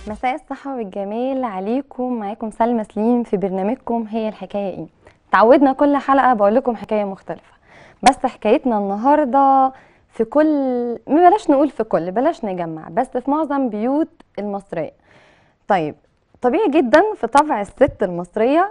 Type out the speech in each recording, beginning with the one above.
مساء الصحة والجمال عليكم معاكم سلمى سليم في برنامجكم هي الحكاية ايه تعودنا كل حلقة بقول لكم حكاية مختلفة بس حكايتنا النهاردة في كل ما بلاش نقول في كل بلاش نجمع بس في معظم بيوت المصرية طيب طبيعي جدا في طبع الست المصرية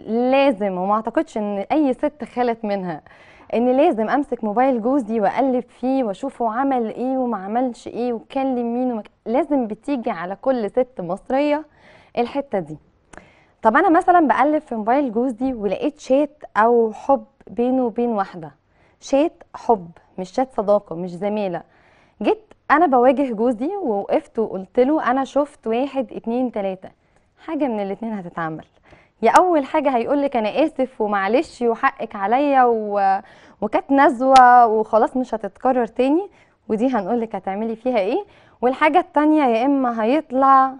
لازم وما اعتقدش ان اي ست خلت منها ان لازم امسك موبايل جوزي واقلب فيه واشوفه عمل ايه وما عملش ايه وكلم مين وما... لازم بتيجي على كل ست مصريه الحته دي طب انا مثلا بقلب في موبايل جوزي ولقيت شات او حب بينه وبين واحده شات حب مش شات صداقه مش زميله جيت انا بواجه جوزي ووقفت وقلت له انا شفت واحد اتنين تلاته حاجه من الاتنين هتتعمل يا اول حاجه هيقول لك انا اسف ومعلش وحقك عليا و... وكانت نزوه وخلاص مش هتتكرر تاني ودي هنقول لك هتعملي فيها ايه والحاجه التانيه يا اما هيطلع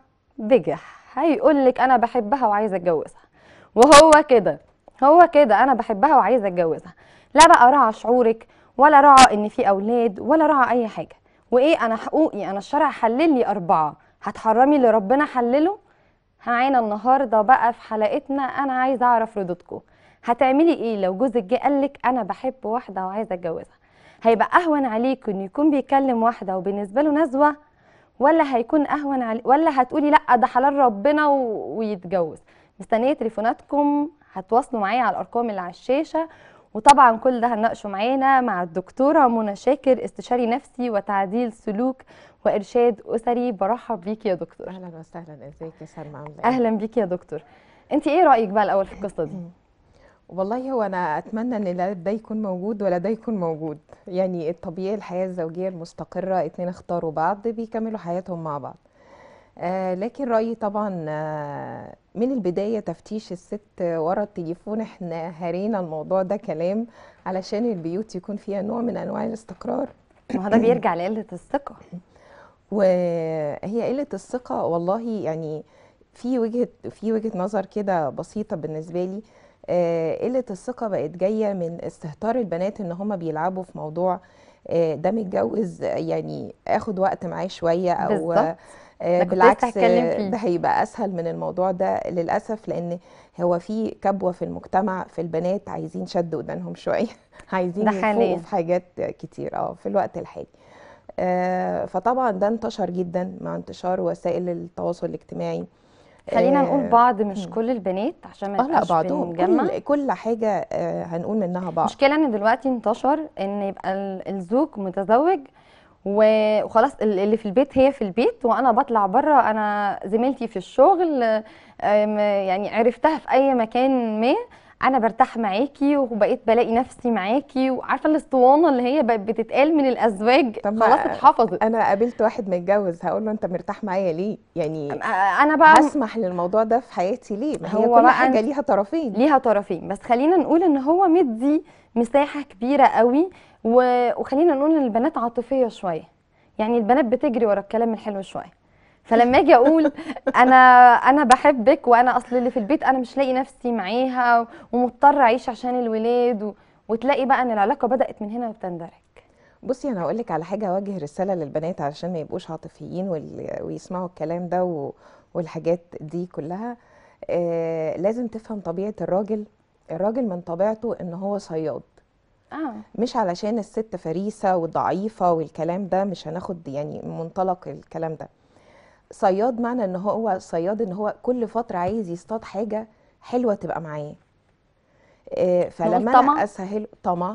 بجح هيقول لك انا بحبها وعايزه اتجوزها وهو كده هو كده انا بحبها وعايزه اتجوزها لا بقى راعى شعورك ولا راعى ان في اولاد ولا راعى اي حاجه وايه انا حقوقي انا الشرع حلل لي اربعه هتحرمي اللي ربنا حلله هعينا النهارده بقى في حلقتنا انا عايزه اعرف ردودكم هتعملي ايه لو جوزك جه قالك انا بحب واحده وعايزه اتجوزها هيبقى اهون عليك انه يكون بيكلم واحده وبالنسبه له نزوه ولا هيكون اهون علي ولا هتقولي لا ده حلال ربنا و... ويتجوز مستنيه تليفوناتكم هتواصلوا معايا على الارقام اللي على الشاشه وطبعا كل ده هنناقشه معانا مع الدكتوره منى شاكر استشاري نفسي وتعديل سلوك وارشاد اسري برحب بيكي يا دكتور اهلا وسهلا ازيك يا سلمى عامله ايه اهلا بيكي يا دكتور انت ايه رايك بقى الاول في القصه دي والله هو انا اتمنى ان لا ده يكون موجود ولا ده يكون موجود يعني الطبيعي الحياه الزوجيه المستقره اتنين اختاروا بعض بيكملوا حياتهم مع بعض آه لكن رايي طبعا آه من البدايه تفتيش الست ورا التليفون احنا هرينا الموضوع ده كلام علشان البيوت يكون فيها نوع من انواع الاستقرار ما هو ده بيرجع لقله الثقه وهي قله الثقه والله يعني في وجهه في وجهه نظر كده بسيطه بالنسبه لي آه، قله الثقه بقت جايه من استهتار البنات ان هم بيلعبوا في موضوع آه، ده متجوز يعني اخد وقت معاه شويه او بالظبط. آه، أنا كنت لسه بالعكس هتكلم آه، فيه. ده هيبقى اسهل من الموضوع ده للاسف لان هو في كبوه في المجتمع في البنات عايزين شد ودانهم شويه عايزين ده يفوقوا حاليا. في حاجات كتير اه في الوقت الحالي آه، فطبعا ده انتشر جدا مع انتشار وسائل التواصل الاجتماعي خلينا آه، نقول بعض مش مم. كل البنات عشان ما اه لا يبقاش بعضهم بنجمع كل كل حاجه آه، هنقول منها بعض المشكله ان دلوقتي انتشر ان يبقى ال- الزوج متزوج و- وخلاص ال- اللي في البيت هي في البيت وانا بطلع بره انا زميلتي في الشغل أم، يعني عرفتها في اي مكان ما انا برتاح معاكي وبقيت بلاقي نفسي معاكي وعارفه الاسطوانه اللي هي بقت بتتقال من الازواج طب ما خلاص اتحفظت انا قابلت واحد متجوز هقول له انت مرتاح معايا ليه يعني انا بقى هسمح للموضوع ده في حياتي ليه ما هي هو كل بقى حاجه أنت- ليها طرفين ليها طرفين بس خلينا نقول ان هو مدي مساحه كبيره قوي و... وخلينا نقول ان البنات عاطفيه شويه يعني البنات بتجري ورا الكلام الحلو شويه فلما اجي اقول انا انا بحبك وانا اصل اللي في البيت انا مش لاقي نفسي معاها ومضطره اعيش عشان الولاد و... وتلاقي بقى ان العلاقه بدات من هنا وبتندرج بصي انا هقول لك على حاجه اوجه رساله للبنات علشان ما يبقوش عاطفيين وال- ويسمعوا الكلام ده و- والحاجات دي كلها آه لازم تفهم طبيعه الراجل الراجل من طبيعته ان هو صياد اه مش علشان الست فريسه وضعيفه والكلام ده مش هناخد يعني منطلق الكلام ده صياد معنى ان هو صياد ان هو كل فتره عايز يصطاد حاجه حلوه تبقى معاه آه، فلما طمع؟ انا اسهل طمع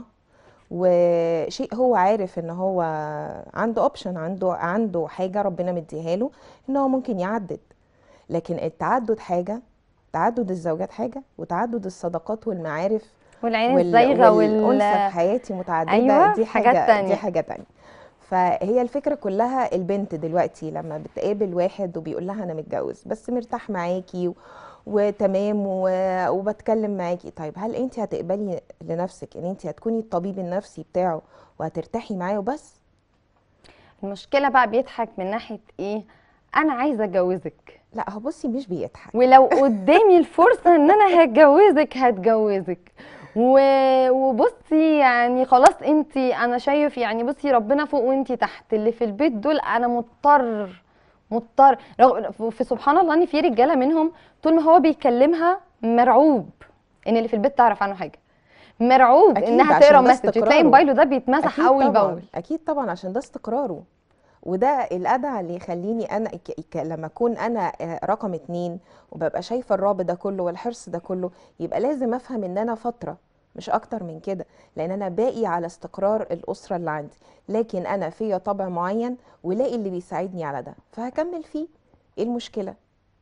وشيء هو عارف ان هو عنده اوبشن عنده عنده حاجه ربنا مديها له ان هو ممكن يعدد لكن التعدد حاجه تعدد الزوجات حاجه وتعدد الصداقات والمعارف والعين وال- الزايغه والأنثى وال في حياتي متعددة أيوة، دي حاجات حاجة تانية. دي حاجة تانية فهي الفكرة كلها البنت دلوقتي لما بتقابل واحد وبيقول لها أنا متجوز بس مرتاح معاكي و... وتمام و... وبتكلم معاكي طيب هل أنت هتقبلي لنفسك إن أنت هتكوني الطبيب النفسي بتاعه وهترتاحي معاه وبس المشكله بقى بيضحك من ناحيه ايه انا عايزه اتجوزك لا هو بصي مش بيضحك ولو قدامي الفرصة ان انا هتجوزك هتجوزك و... وبصي يعني خلاص انتي انا شايف يعني بصي ربنا فوق وانتي تحت اللي في البيت دول انا مضطر مضطر رغم في سبحان الله ان في رجاله منهم طول ما هو بيكلمها مرعوب ان اللي في البيت تعرف عنه حاجه مرعوب أكيد انها عشان تقرا ده مسج تلاقي استقراره. موبايله ده بيتمسح اكيد اول طبعا باول اكيد طبعا عشان ده استقراره وده الادعى اللي يخليني انا ك... ك... لما اكون انا آه، رقم اتنين وببقى شايفه الرعب ده كله والحرص ده كله يبقى لازم افهم ان انا فتره مش اكتر من كده لان انا باقي على استقرار الاسره اللي عندي لكن انا فيا طبع معين ولاقي اللي بيساعدني على ده فهكمل فيه ايه المشكله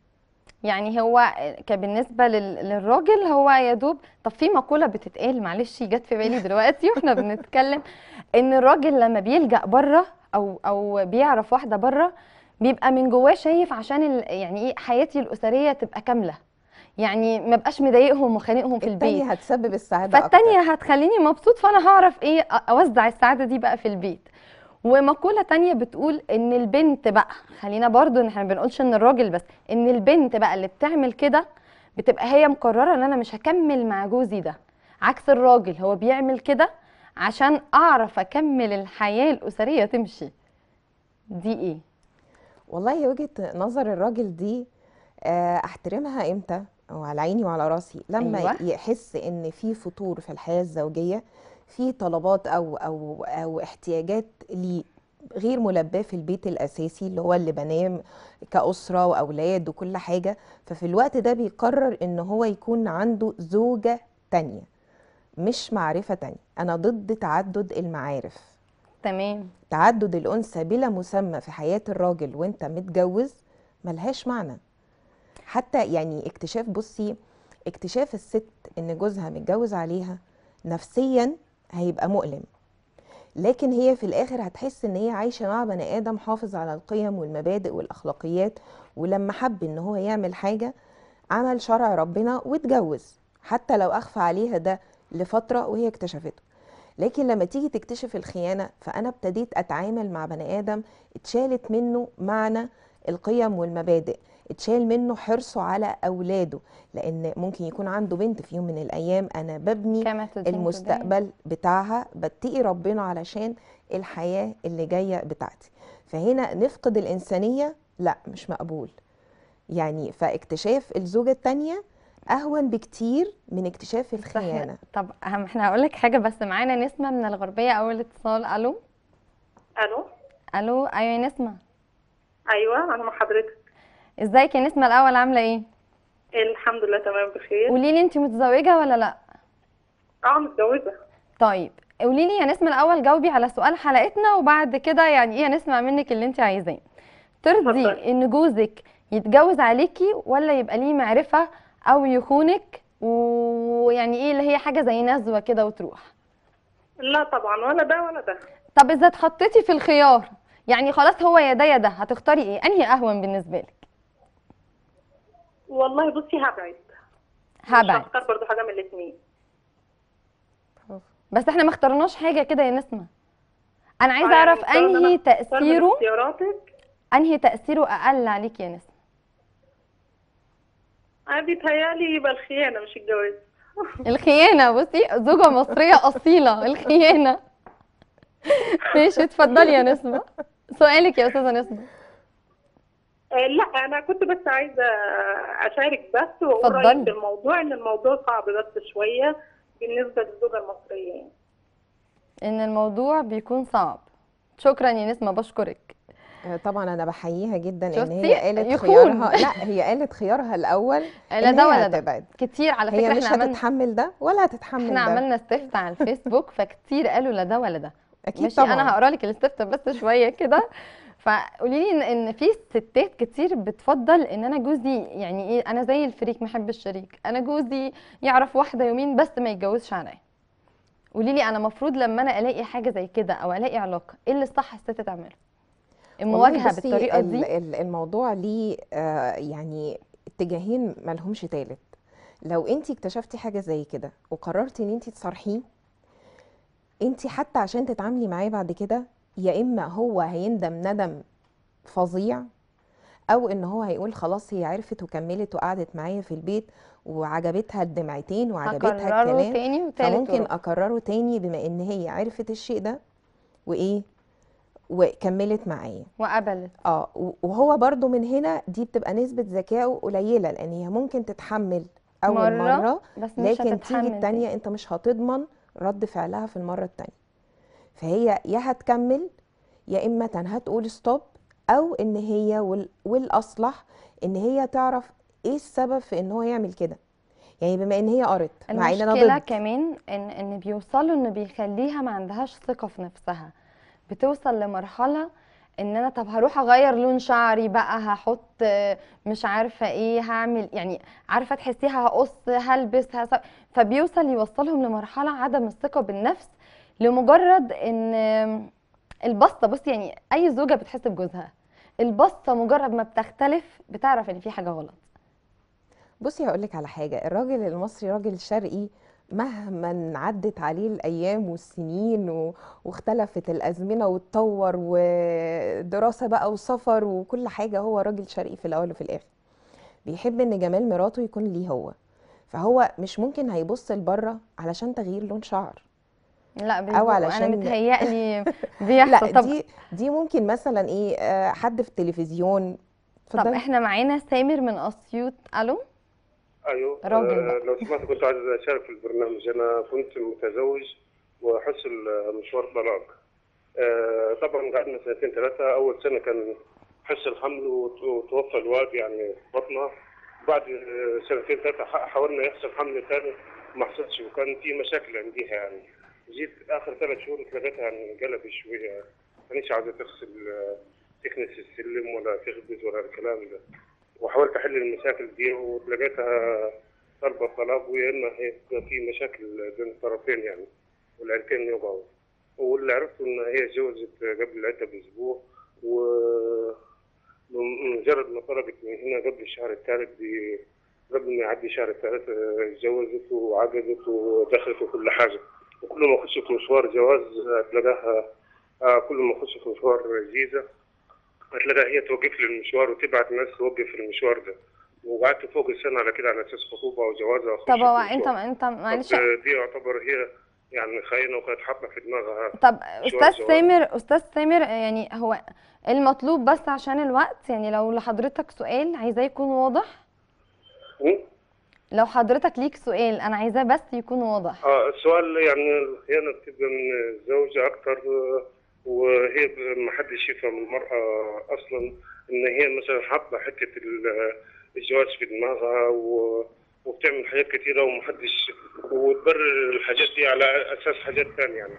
يعني هو كبالنسبه لل- للراجل هو يا دوب طب في مقوله بتتقال معلش جت في بالي دلوقتي واحنا بنتكلم ان الراجل لما بيلجأ بره او او بيعرف واحده بره بيبقى من جواه شايف عشان ال- يعني ايه حياتي الاسريه تبقى كامله يعني ما بقاش مضايقهم وخانقهم في البيت التانية هتسبب السعاده اكتر فالتانية هتخليني مبسوط فانا هعرف ايه أ- اوزع السعاده دي بقى في البيت ومقولة تانية بتقول ان البنت بقى خلينا برضو ان احنا ما بنقولش ان الراجل بس ان البنت بقى اللي بتعمل كده بتبقى هي مقررة ان انا مش هكمل مع جوزي ده عكس الراجل هو بيعمل كده عشان اعرف اكمل الحياة الاسرية تمشي دي ايه والله وجهة نظر الراجل دي آه، احترمها امتى وعلى عيني وعلى راسي لما أيوة. يحس ان في فتور في الحياة الزوجية في طلبات او او او احتياجات لي غير ملباه في البيت الاساسي اللي هو اللي بنام كأسرة واولاد وكل حاجة ففي الوقت ده بيقرر ان هو يكون عنده زوجة تانية مش معرفة تانية انا ضد تعدد المعارف تمام تعدد الأنثى بلا مسمى في حياة الراجل وانت متجوز ملهاش معنى حتى يعني اكتشاف بصي اكتشاف الست ان جوزها متجوز عليها نفسيا هيبقى مؤلم لكن هي في الاخر هتحس ان هي عايشة مع بني ادم حافظ على القيم والمبادئ والاخلاقيات ولما حب ان هو يعمل حاجة عمل شرع ربنا واتجوز حتى لو اخفى عليها ده لفترة وهي اكتشفته لكن لما تيجي تكتشف الخيانة فأنا ابتديت أتعامل مع بني آدم اتشالت منه معنى القيم والمبادئ اتشال منه حرصه على أولاده لأن ممكن يكون عنده بنت في يوم من الأيام أنا ببني كما تدين تدان. المستقبل بتاعها بتقي ربنا علشان الحياة اللي جاية بتاعتي فهنا نفقد الإنسانية لا مش مقبول يعني فاكتشاف الزوجة التانية أهون بكتير من اكتشاف بس احنا الخيانة طب أهم- احنا هقول لك حاجة بس معانا نسمة من الغربية اول اتصال الو الو الو ايوه يا نسمة ايوه انا مع حضرتك ازيك يا نسمة الاول عاملة ايه الحمد لله تمام بخير قولي لي انت متزوجة ولا لا اه متجوزه طيب قولي لي يا نسمة الأول جاوبي على سؤال حلقتنا وبعد كده يعني إيه نسمع منك اللي أنت عايزاه ترضي اتفضلي. إن جوزك يتجوز عليكي ولا يبقى ليه معرفة أو يخونك ويعني إيه اللي هي حاجة زي نزوة كده وتروح لا طبعا ولا ده ولا ده طب إذا اتحطيتي في الخيار يعني خلاص هو يا ده يا ده هتختاري إيه أنهي أهون بالنسبة لك والله بصي هبعد مش هبعد هختار برضه حاجه من الاثنين بس احنا ما اخترناش حاجة كده يا نسمة أنا عايزة آه، يعني أعرف مختارة إن أنا أنهي أختار من تأثيره اختياراتك أنهي تأثيره أقل عليكي يا نسمة انا بيتهيألي يبقى الخيانه مش الجواز الخيانة بصي زوجة مصرية أصيلة الخيانة ماشي اتفضلي يا نسمة سؤالك يا أستاذة نسمة آه، لا انا كنت بس عايزه اشارك بس واقول اتفضلي. رايي في الموضوع ان الموضوع صعب بس شويه بالنسبه للزوجه المصريه يعني إن الموضوع بيكون صعب شكرا يا نسمة بشكرك آه، طبعا انا بحييها جدا ان شفتي؟ هي قالت يخون. خيارها لا هي قالت خيارها الاول لا إن ده هي ولا ده هتبعد. كتير على هي فكرة مش احنا عملنا هتتحمل ده ولا هتتحمل احنا ده عملنا استفت على الفيسبوك فكتير قالوا لا ده ولا ده اكيد ماشي طبعا انا هقرا لك الاستفتاء بس شويه كده فقولي لي ان ان في ستات كتير بتفضل ان انا جوزي يعني ايه انا زي الفريق محب الشريك انا جوزي يعرف واحده يومين بس ما يتجوزش عليا قولي لي انا مفروض لما انا الاقي حاجه زي كده او الاقي علاقه ايه اللي الصح الست تعمله والله المواجهه بصي، بالطريقه ال- دي ال- الموضوع ليه آه، يعني اتجاهين ملهمش تالت لو انت اكتشفتي حاجه زي كده وقررتي ان انت تصارحيه انت حتى عشان تتعاملي معاه بعد كده يا اما هو هيندم ندم فظيع او ان هو هيقول خلاص هي عرفت وكملت وقعدت معايا في البيت وعجبتها الدمعتين وعجبتها هكرره الكلام تاني وتالت فممكن ورابع. اكرره تاني بما ان هي عرفت الشيء ده وايه وكملت معاه وقبلت اه و- وهو برضو من هنا دي بتبقى نسبة ذكائه قليلة لان هي ممكن تتحمل اول مرة مرة بس مش لكن تيجي هتتحمل تاني. التانية انت مش هتضمن رد فعلها في المرة التانية فهي يا هتكمل يا اما هتقول ستوب او ان هي وال- والاصلح ان هي تعرف ايه السبب في ان هو يعمل كده يعني بما ان هي قرت مع ان انا المشكلة ضد كمان ان ان بيوصلوا ان بيخليها ما عندهاش ثقة في نفسها بتوصل لمرحلة ان انا طب هروح اغير لون شعري بقى هحط آه، مش عارفة ايه هعمل يعني عارفة تحسيها هقص هلبس هس... فبيوصل يوصلهم لمرحلة عدم الثقة بالنفس لمجرد ان آم، البسطة بص يعني اي زوجة بتحس بجوزها البسطة مجرد ما بتختلف بتعرف ان في حاجة غلط بصي هقول لك على حاجة الراجل المصري راجل شرقي مهما عدت عليه الأيام والسنين و... واختلفت الأزمنة واتطور ودراسة بقى وسفر وكل حاجة هو راجل شرقي في الأول وفي الآخر بيحب إن جمال مراته يكون ليه هو فهو مش ممكن هيبص لبره علشان تغيير لون شعر لا أو بيبقوا- انا علشان- متهيألي لا بيحصل طب دي دي ممكن مثلا إيه آه، حد في التلفزيون طب اتفضلي احنا معانا سامر من اسيوط الو ايوه راجل آه، بقى. لو سمحت كنت عايز اشارك في البرنامج انا كنت متزوج وحصل مشوار طلاق آه، طبعا قعدنا سنتين ثلاثه اول سنه كان حصل حمل وت- وتوفى الواد يعني في بطنها بعد آه، سنتين ثلاثه ح- حاولنا يحصل حمل ثاني ما حصلش وكان في مشاكل عنديها يعني جيت اخر ثلاث شهور لقيتها يعني قلب شويه مانيش عايزه تغسل آه، تكنس السلم ولا تخبز ولا الكلام ده وحاولت احل المشاكل دي ولقيتها طالبه طلاق ويا اما هيبقى في مشاكل بين الطرفين يعني والعيلتين يقعوا واللي عرفته ان هي اتجوزت قبل العده باسبوع و مجرد ما طلبت من هنا قبل الشهر الثالث ب- قبل ما يعدي الشهر الثالث آه، اتجوزت وعقدت ودخلت وكل حاجه وكل ما اخش في مشوار جواز آه، تلاقاها آه، كل ما اخش في مشوار جيزه هتلاقيها هي توقف لي المشوار وتبعت ناس توقف المشوار ده وقعدت فوق السنه على كده على اساس خطوبه وجواز وأخش طب في هو المشوار. انت انت معلش طب دي يعتبر هي يعني خاينه وكانت حاطه في دماغها طب مشوار استاذ جواز. سامر استاذ سامر يعني هو المطلوب بس عشان الوقت يعني لو لحضرتك سؤال عايزاه يكون واضح م? لو حضرتك ليك سؤال انا عايزاه بس يكون واضح اه السؤال يعني الخيانه بتبقى من الزوجه اكتر آه، وهي ب- ما حدش يفهم المراه اصلا ان هي مثلا حاطه حته ال- الجواز في دماغها و وبتعمل حاجات كتيرة ومحدش وتبرر الحاجات دي على أساس حاجات تانية يعني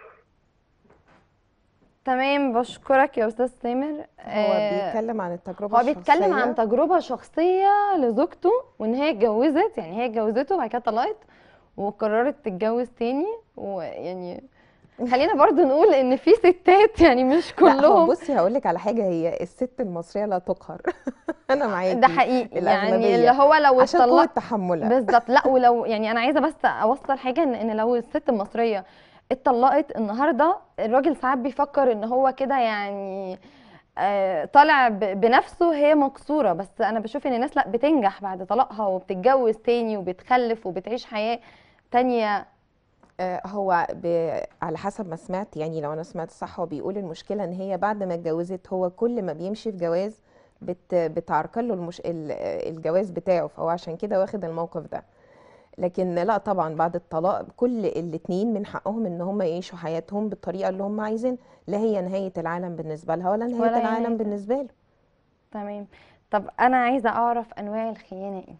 تمام بشكرك يا استاذ سامر هو آه، بيتكلم عن التجربة هو بيتكلم الشخصية عن تجربة شخصية لزوجته وان هي اتجوزت يعني هي اتجوزته وبعد كده طلقت وقررت تتجوز تاني ويعني خلينا برضو نقول ان في ستات يعني مش لا هو كلهم بصي هقول لك على حاجة هي الست المصرية لا تقهر أنا معاكي ده حقيقي يعني الأغلبية. اللي هو لو عشان قوة اتطلق تحملها بالظبط لا ولو يعني انا عايزه بس اوصل حاجه ان ان لو الست المصريه اتطلقت النهارده الراجل ساعات بيفكر ان هو كده يعني آه، طالع ب- بنفسه هي مكسوره بس انا بشوف ان الناس لا بتنجح بعد طلاقها وبتتجوز تاني وبتخلف وبتعيش حياه تانية آه، هو ب... على حسب ما سمعت يعني لو انا سمعت صح هو بيقول المشكله ان هي بعد ما اتجوزت هو كل ما بيمشي في جواز بت... بتعرقل له المش... ال- الجواز بتاعه فهو عشان كده واخد الموقف ده لكن لا طبعا بعد الطلاق كل الاتنين من حقهم ان هم يعيشوا حياتهم بالطريقه اللي هم عايزين لا هي نهايه العالم بالنسبه لها ولا نهايه ولا هي العالم نهاية- بالنسبه له تمام طب انا عايزه اعرف انواع الخيانه ايه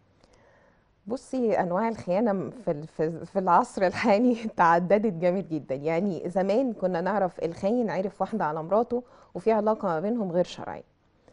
بصي انواع الخيانه في ال- في في العصر الحالي تعددت جامد جدا يعني زمان كنا نعرف الخاين عرف واحده على مراته وفي علاقه ما بينهم غير شرعيه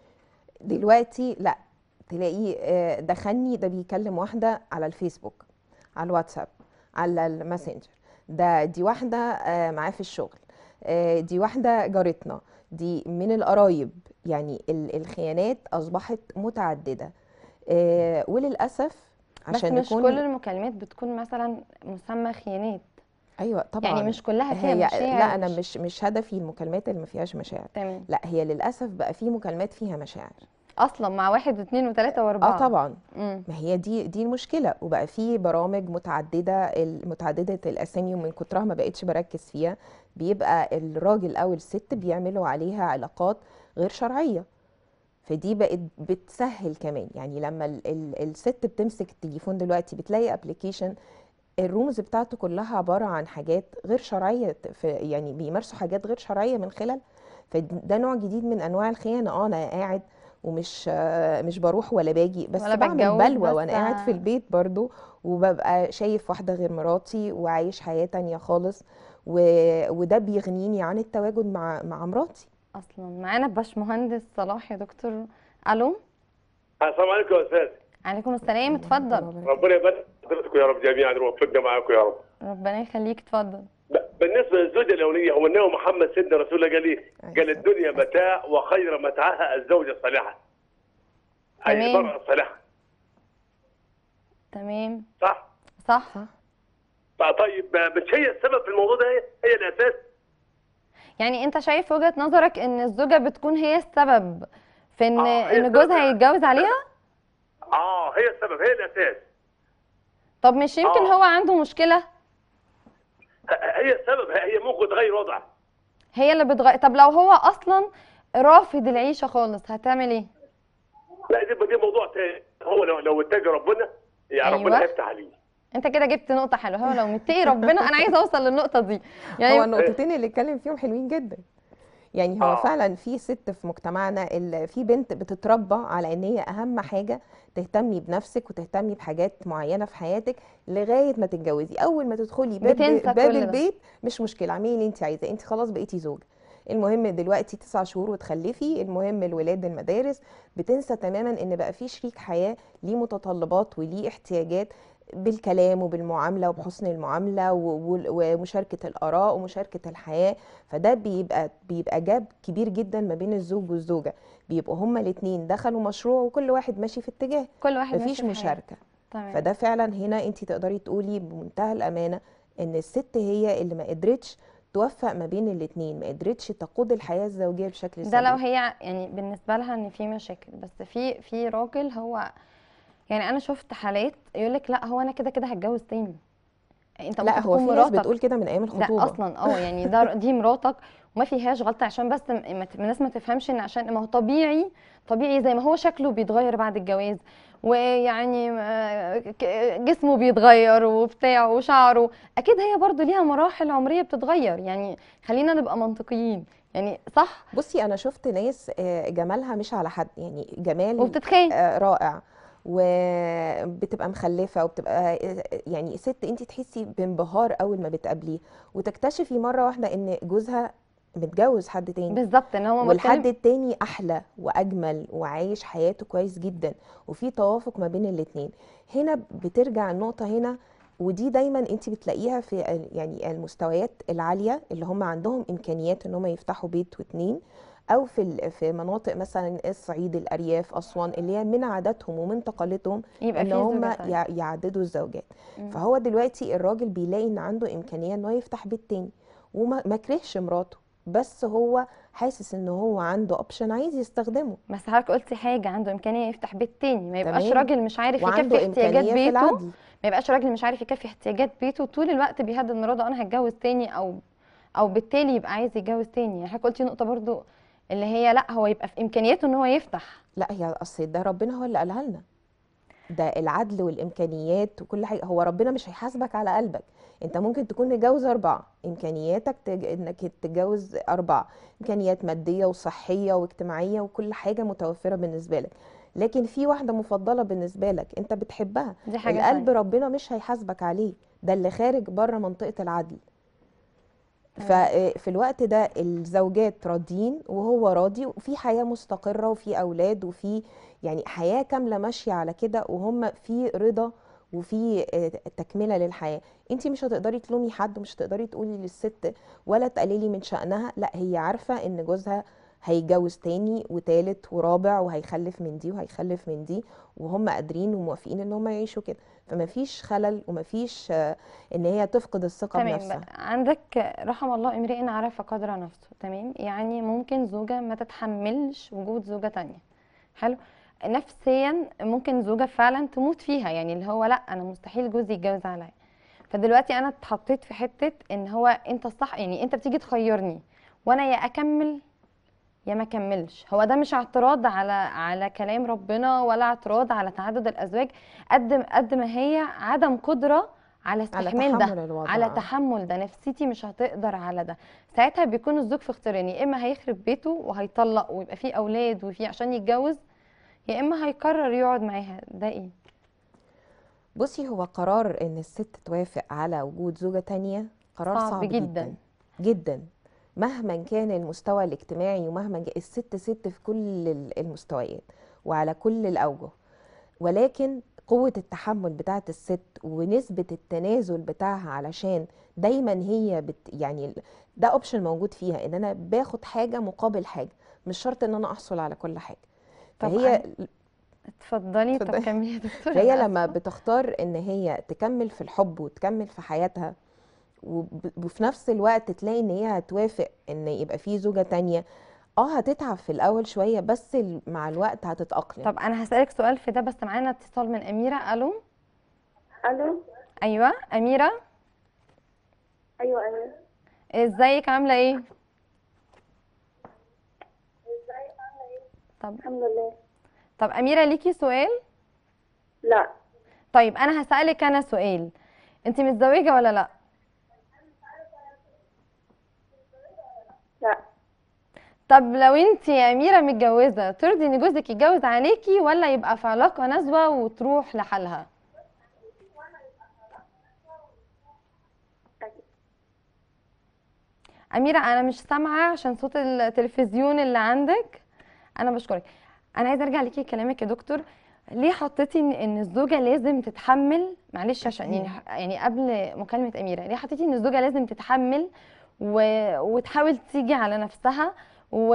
دلوقتي لا تلاقيه آه، دخلني ده بيكلم واحده على الفيسبوك على الواتساب على الماسنجر ده دي واحده آه، معاه في الشغل آه، دي واحده جارتنا دي من القرايب يعني ال- الخيانات اصبحت متعدده آه، وللاسف بس عشان مش نكون كل المكالمات بتكون مثلا مسمى خيانات ايوه طبعا يعني مش كلها فيها هي مشاعر لا انا مش مش هدفي المكالمات اللي ما فيهاش مشاعر تمام لا هي للاسف بقى في مكالمات فيها مشاعر اصلا مع واحد واثنين وثلاثه واربعه اه طبعا مم. ما هي دي دي المشكله وبقى في برامج متعدده ال- متعدده الاسامي ومن كترها ما بقتش بركز فيها بيبقى الراجل او الست بيعملوا عليها علاقات غير شرعيه فدي بقت بتسهل كمان يعني لما ال ال الست بتمسك التليفون دلوقتي بتلاقي ابلكيشن الرومز بتاعته كلها عباره عن حاجات غير شرعيه في يعني بيمارسوا حاجات غير شرعيه من خلال فده نوع جديد من انواع الخيانه اه انا قاعد ومش آه، مش بروح ولا باجي بس ولا بعمل بتجوز بلوى بس وانا قاعد في البيت برضو وببقى شايف واحده غير مراتي وعايش حياه تانية خالص و... وده بيغنيني عن التواجد مع مع مراتي اصلا معانا باشمهندس صلاح يا دكتور الو السلام عليكم يا استاذ عليكم السلام اتفضل ربنا يبارك حضرتكم يا رب جميعا ويوفقنا معاكم يا رب ربنا يخليك اتفضل ب- بالنسبه للزوجه الاوليه هو النبي محمد سيدنا رسول الله قال ايه؟ قال الدنيا متاع وخير متاعها الزوجه الصالحه. اي تمام. المراه الصالحه تمام صح؟ صح طيب مش هي السبب في الموضوع ده هي, هي الاساس؟ يعني انت شايف وجهة نظرك ان الزوجة بتكون هي السبب في ان آه، هي ان السبب. جوزها يتجوز عليها اه هي السبب هي الاساس. طب مش يمكن آه. هو عنده مشكلة ه- هي السبب هي هي ممكن تغير وضعها. هي اللي بتغير طب لو هو اصلا رافض العيشة خالص هتعمل ايه لا دي دي موضوع تاني هو لو لو اتجه ربنا يا أيوة. ربنا هيفتح عليه. انت كده جبت نقطة حلوة هو لو متقي ربنا انا عايزة اوصل للنقطة دي هو يعني النقطتين اللي اتكلم فيهم حلوين جدا يعني هو آه. فعلا في ست في مجتمعنا ال- في بنت بتتربى على ان هي اهم حاجه تهتمي بنفسك وتهتمي بحاجات معينه في حياتك لغايه ما تتجوزي اول ما تدخلي باب بتنسى باب كل ده. البيت مش مشكله اعملي اللي انت عايزاه انت خلاص بقيتي زوجه المهم دلوقتي تسع شهور وتخلفي المهم الولاد المدارس بتنسى تماما ان بقى في شريك حياه ليه متطلبات وليه احتياجات بالكلام وبالمعامله وبحسن المعامله و- و- ومشاركه الاراء ومشاركه الحياه فده بيبقى بيبقى جاب كبير جدا ما بين الزوج والزوجه بيبقوا هما الاثنين دخلوا مشروع وكل واحد ماشي في اتجاه كل واحد مفيش ماشي في حياته. مشاركه تمام فده فعلا هنا انت تقدري تقولي بمنتهى الامانه ان الست هي اللي ما قدرتش توفق ما بين الاثنين ما قدرتش تقود الحياه الزوجيه بشكل ده لو سليم هي يعني بالنسبه لها ان في مشاكل بس في في راجل هو يعني انا شفت حالات يقول لك لا هو انا كده كده هتجوز تاني انت لا ممكن هو تكون في ناس مراتك بتقول كده من ايام ده الخطوبه اصلا اه يعني ده دي مراتك وما فيهاش غلطه عشان بس م- ما ت- الناس ما تفهمش ان عشان ما هو طبيعي طبيعي زي ما هو شكله بيتغير بعد الجواز ويعني آه، ك- جسمه بيتغير وبتاع وشعره اكيد هي برضو ليها مراحل عمريه بتتغير يعني خلينا نبقى منطقيين يعني صح بصي انا شفت ناس آه، جمالها مش على حد يعني جمال وبتتخان آه، رائع وبتبقى مخلفه وبتبقى آه، يعني ست انت تحسي بانبهار اول ما بتقابليه وتكتشفي مره واحده ان جوزها متجوز حد تاني بالظبط ان هو والحد متكلم التاني احلى واجمل وعايش حياته كويس جدا وفي توافق ما بين الاتنين هنا بترجع النقطه هنا ودي دايما انت بتلاقيها في ال- يعني المستويات العاليه اللي هم عندهم امكانيات ان هم يفتحوا بيت واتنين او في ال- في مناطق مثلا الصعيد الارياف اسوان اللي هي من عاداتهم ومن تقاليدهم يبقى ان في هم زوجة تانية. يع- يعددوا الزوجات مم. فهو دلوقتي الراجل بيلاقي ان عنده امكانيه ان هو يفتح بيت تاني وما ما كرهش مراته بس هو حاسس ان هو عنده اوبشن عايز يستخدمه بس حضرتك قلتي حاجه عنده امكانيه يفتح بيت تاني ما يبقاش تمام. راجل مش عارف وعنده يكفي احتياجات امكانيه في بيته العدل ما يبقاش راجل مش عارف يكفي احتياجات بيته طول الوقت بيهدد مراته انا هتجوز تاني او او بالتالي يبقى عايز يتجوز تاني يعني حضرتك قلتي نقطه برضو اللي هي لا هو يبقى في امكانياته ان هو يفتح لا هي اصل ده ربنا هو اللي قالها لنا ده العدل والامكانيات وكل حاجه هو ربنا مش هيحاسبك على قلبك انت ممكن تكون متجوز اربعه امكانياتك تج... انك تتجوز اربعه امكانيات ماديه وصحيه واجتماعيه وكل حاجه متوفره بالنسبه لك لكن في واحده مفضله بالنسبه لك انت بتحبها دي حاجه القلب تانية. ربنا مش هيحاسبك عليه ده اللي خارج بره منطقه العدل تمام. ففي الوقت ده الزوجات راضيين وهو راضي وفي حياة مستقرة وفي أولاد وفي يعني حياة كاملة ماشية على كده وهم في رضا وفي آه، تكملة للحياة انت مش هتقدري تلومي حد ومش هتقدري تقولي للست ولا تقللي من شأنها لا هي عارفة ان جوزها هيتجوز تاني وتالت ورابع وهيخلف من دي وهيخلف من دي وهم قادرين وموافقين ان هم يعيشوا كده فمفيش خلل ومفيش آه، ان هي تفقد الثقة تمام بنفسها بقى عندك رحم الله امرئ عرف قدر نفسه تمام يعني ممكن زوجة ما تتحملش وجود زوجة تانية حلو نفسيا ممكن زوجة فعلا تموت فيها يعني اللي هو لا انا مستحيل جوزي يتجوز عليا فدلوقتي انا اتحطيت في حته ان هو انت الصح يعني انت بتيجي تخيرني وانا يا اكمل يا ما اكملش هو ده مش اعتراض على على كلام ربنا ولا اعتراض على تعدد الازواج قد قد ما هي عدم قدره على على استحمال ده تحمل الوضع على تحمل ده نفسيتي مش هتقدر على ده ساعتها بيكون الزوج في اختيارين يا اما هيخرب بيته وهيطلق ويبقى فيه اولاد وفيه عشان يتجوز يا اما هيقرر يقعد معاها ده ايه بصي هو قرار ان الست توافق على وجود زوجة تانية قرار صعب صعب, جداً. جدا جدا مهما كان المستوى الاجتماعي ومهما جاء الست ست في كل ال- المستويات وعلى كل الأوجه ولكن قوة التحمل بتاعت الست ونسبة التنازل بتاعها علشان دايما هي بت يعني ال- ده اوبشن موجود فيها ان انا باخد حاجة مقابل حاجة مش شرط ان انا احصل على كل حاجة طب فهي اتفضلي طب اتفضلي. كملي يا دكتور فهي أنا لما آسفة. بتختار ان هي تكمل في الحب وتكمل في حياتها وب- وفي نفس الوقت تلاقي ان هي هتوافق ان يبقى في زوجة تانية اه هتتعب في الاول شوية بس ال- مع الوقت هتتأقلم طب انا هسألك سؤال في ده بس معانا اتصال من اميره الو الو ايوه اميره ايوه ايوه ازيك عامله ايه طب الحمد لله طب اميره ليكي سؤال لا طيب انا هسألك انا سؤال انت متزوجه ولا لا لا طب لو انت يا اميره متجوزه ترضي ان جوزك يتجوز عليكي ولا يبقى في علاقه نزوه وتروح لحالها اميره انا مش سامعه عشان صوت التلفزيون اللي عندك انا بشكرك انا عايزه ارجع ليكي كلامك يا دكتور ليه حطيتي ان ان الزوجه لازم تتحمل معلش عشان يعني يعني قبل مكالمه اميره ليه حطيتي ان الزوجه لازم تتحمل و... وتحاول تيجي على نفسها و...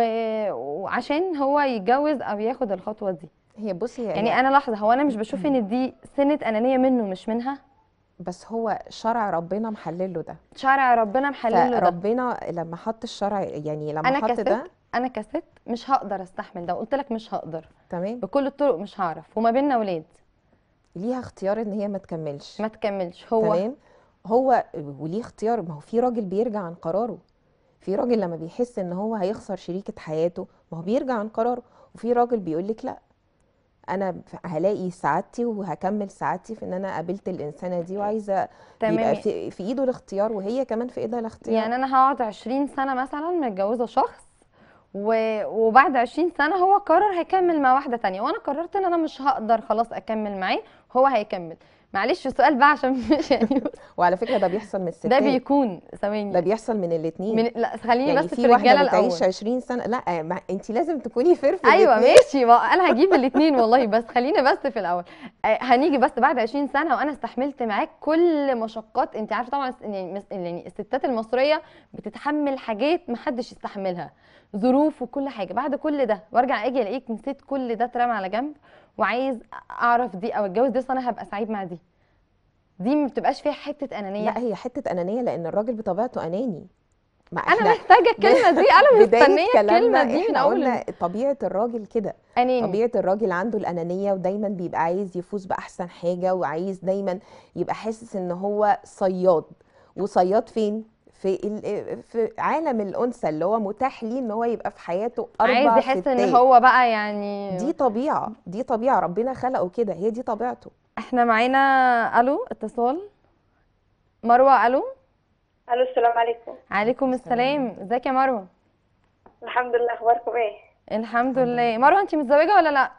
وعشان هو يتجوز او ياخد الخطوه دي هي بصي هي يعني انا لحظه هو انا مش بشوف ان دي سنه انانيه منه مش منها بس هو شرع ربنا محلله ده شرع ربنا محلله ده فربنا لما حط الشرع يعني لما انا حط كست ده انا كست مش هقدر استحمل ده وقلت لك مش هقدر تمام بكل الطرق مش هعرف وما بيننا ولاد ليها اختيار ان هي ما تكملش ما تكملش هو تمام هو وليه اختيار ما هو في راجل بيرجع عن قراره في راجل لما بيحس ان هو هيخسر شريكة حياته ما هو بيرجع عن قراره وفي راجل بيقول لك لا انا ف- هلاقي سعادتي وهكمل سعادتي في ان انا قابلت الانسانه دي وعايزه تمام يبقى في, في ايده الاختيار وهي كمان في ايدها الاختيار يعني انا هقعد 20 سنه مثلا متجوزه شخص و... وبعد 20 سنه هو قرر هيكمل مع واحده تانية وانا قررت ان انا مش هقدر خلاص اكمل معاه هو هيكمل معلش السؤال بقى عشان مش يعني وعلى فكره ده بيحصل من الستات ده بيكون ده ثواني بيحصل من الاثنين من لا خليني يعني بس في في واحده الرجاله بتعيش الاول 20 سنه لا ما انت لازم تكوني فير في ايوه الاتنين. ماشي ما انا هجيب الاثنين والله بس خلينا بس في الاول آه، هنيجي بس بعد 20 سنه وانا استحملت معاك كل مشقات انت عارفه طبعا الس- يعني مس- يعني الستات المصريه بتتحمل حاجات محدش يستحملها ظروف وكل حاجه بعد كل ده وارجع اجي الاقيك نسيت كل ده اترمى على جنب وعايز اعرف دي او اتجوز دي أصل انا هبقى سعيد مع دي دي ما بتبقاش فيها حته انانيه لا هي حته انانيه لان الراجل بطبيعته اناني ما انا محتاجه الكلمه دي انا بداية مستنيه كلامنا الكلمه دي من احنا اول قلنا طبيعه الراجل كده اناني طبيعة الراجل عنده الأنانية ودايما بيبقى عايز يفوز بأحسن حاجة وعايز دايما يبقى حاسس إن هو صياد وصياد فين؟ في ال- في عالم الأنثى اللي هو متاح ليه إن هو يبقى في حياته أربع عايز يحس ان ستات. هو بقى يعني دي طبيعة دي طبيعة ربنا خلقه كده هي دي طبيعته احنا معانا الو اتصال مروه الو الو السلام عليكم عليكم السلام ازيك يا مروه الحمد لله اخباركم ايه الحمد لله مروه انت متزوجه ولا لا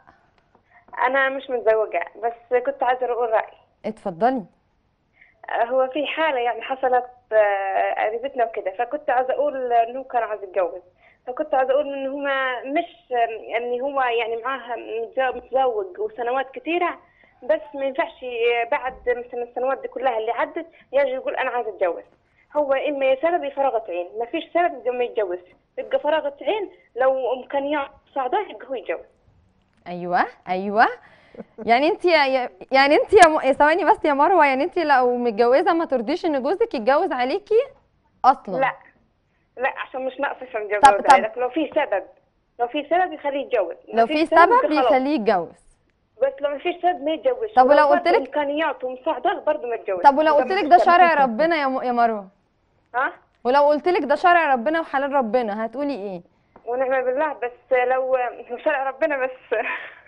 انا مش متزوجه بس كنت عايزه اقول رايي اتفضلي آه، هو في حاله يعني حصلت آه، قريبتنا وكده فكنت عايزه اقول انه كان عايز يتجوز فكنت عايزه اقول ان هو مش آه، ان هو يعني معاه متز- متزوج وسنوات كثيره بس ما ينفعش آه، بعد مثلا السنوات دي كلها اللي عدت يجي يقول انا عايز اتجوز هو اما يا سبب يا فراغة عين ما فيش سبب يبقى ما يتجوز يبقى فراغة عين لو امكانيات صعبة يبقى هو يتجوز ايوه ايوه يعني انت يا يا- يعني انت يا م- يا ثواني بس يا مروه يعني انت لو متجوزه ما ترضيش ان جوزك يتجوز عليكي اصلا لا لا عشان مش ناقصة عشان طب- يتجوز طب. لكن لو في سبب لو في سبب يخليه يتجوز ما لو فيش في سبب يبقى خلاص. يخليه يتجوز بس لو ما فيش سبب ما يتجوزش طب ولو برضه قلت لك- امكانياته ومساعده برضه ما يتجوز طب ولو يبقى قلت لك ده مختلف. شرع ربنا يا م- يا مروه ها ولو قلت لك ده شرع ربنا وحلال ربنا هتقولي ايه ونعم بالله بس لو شرع ربنا بس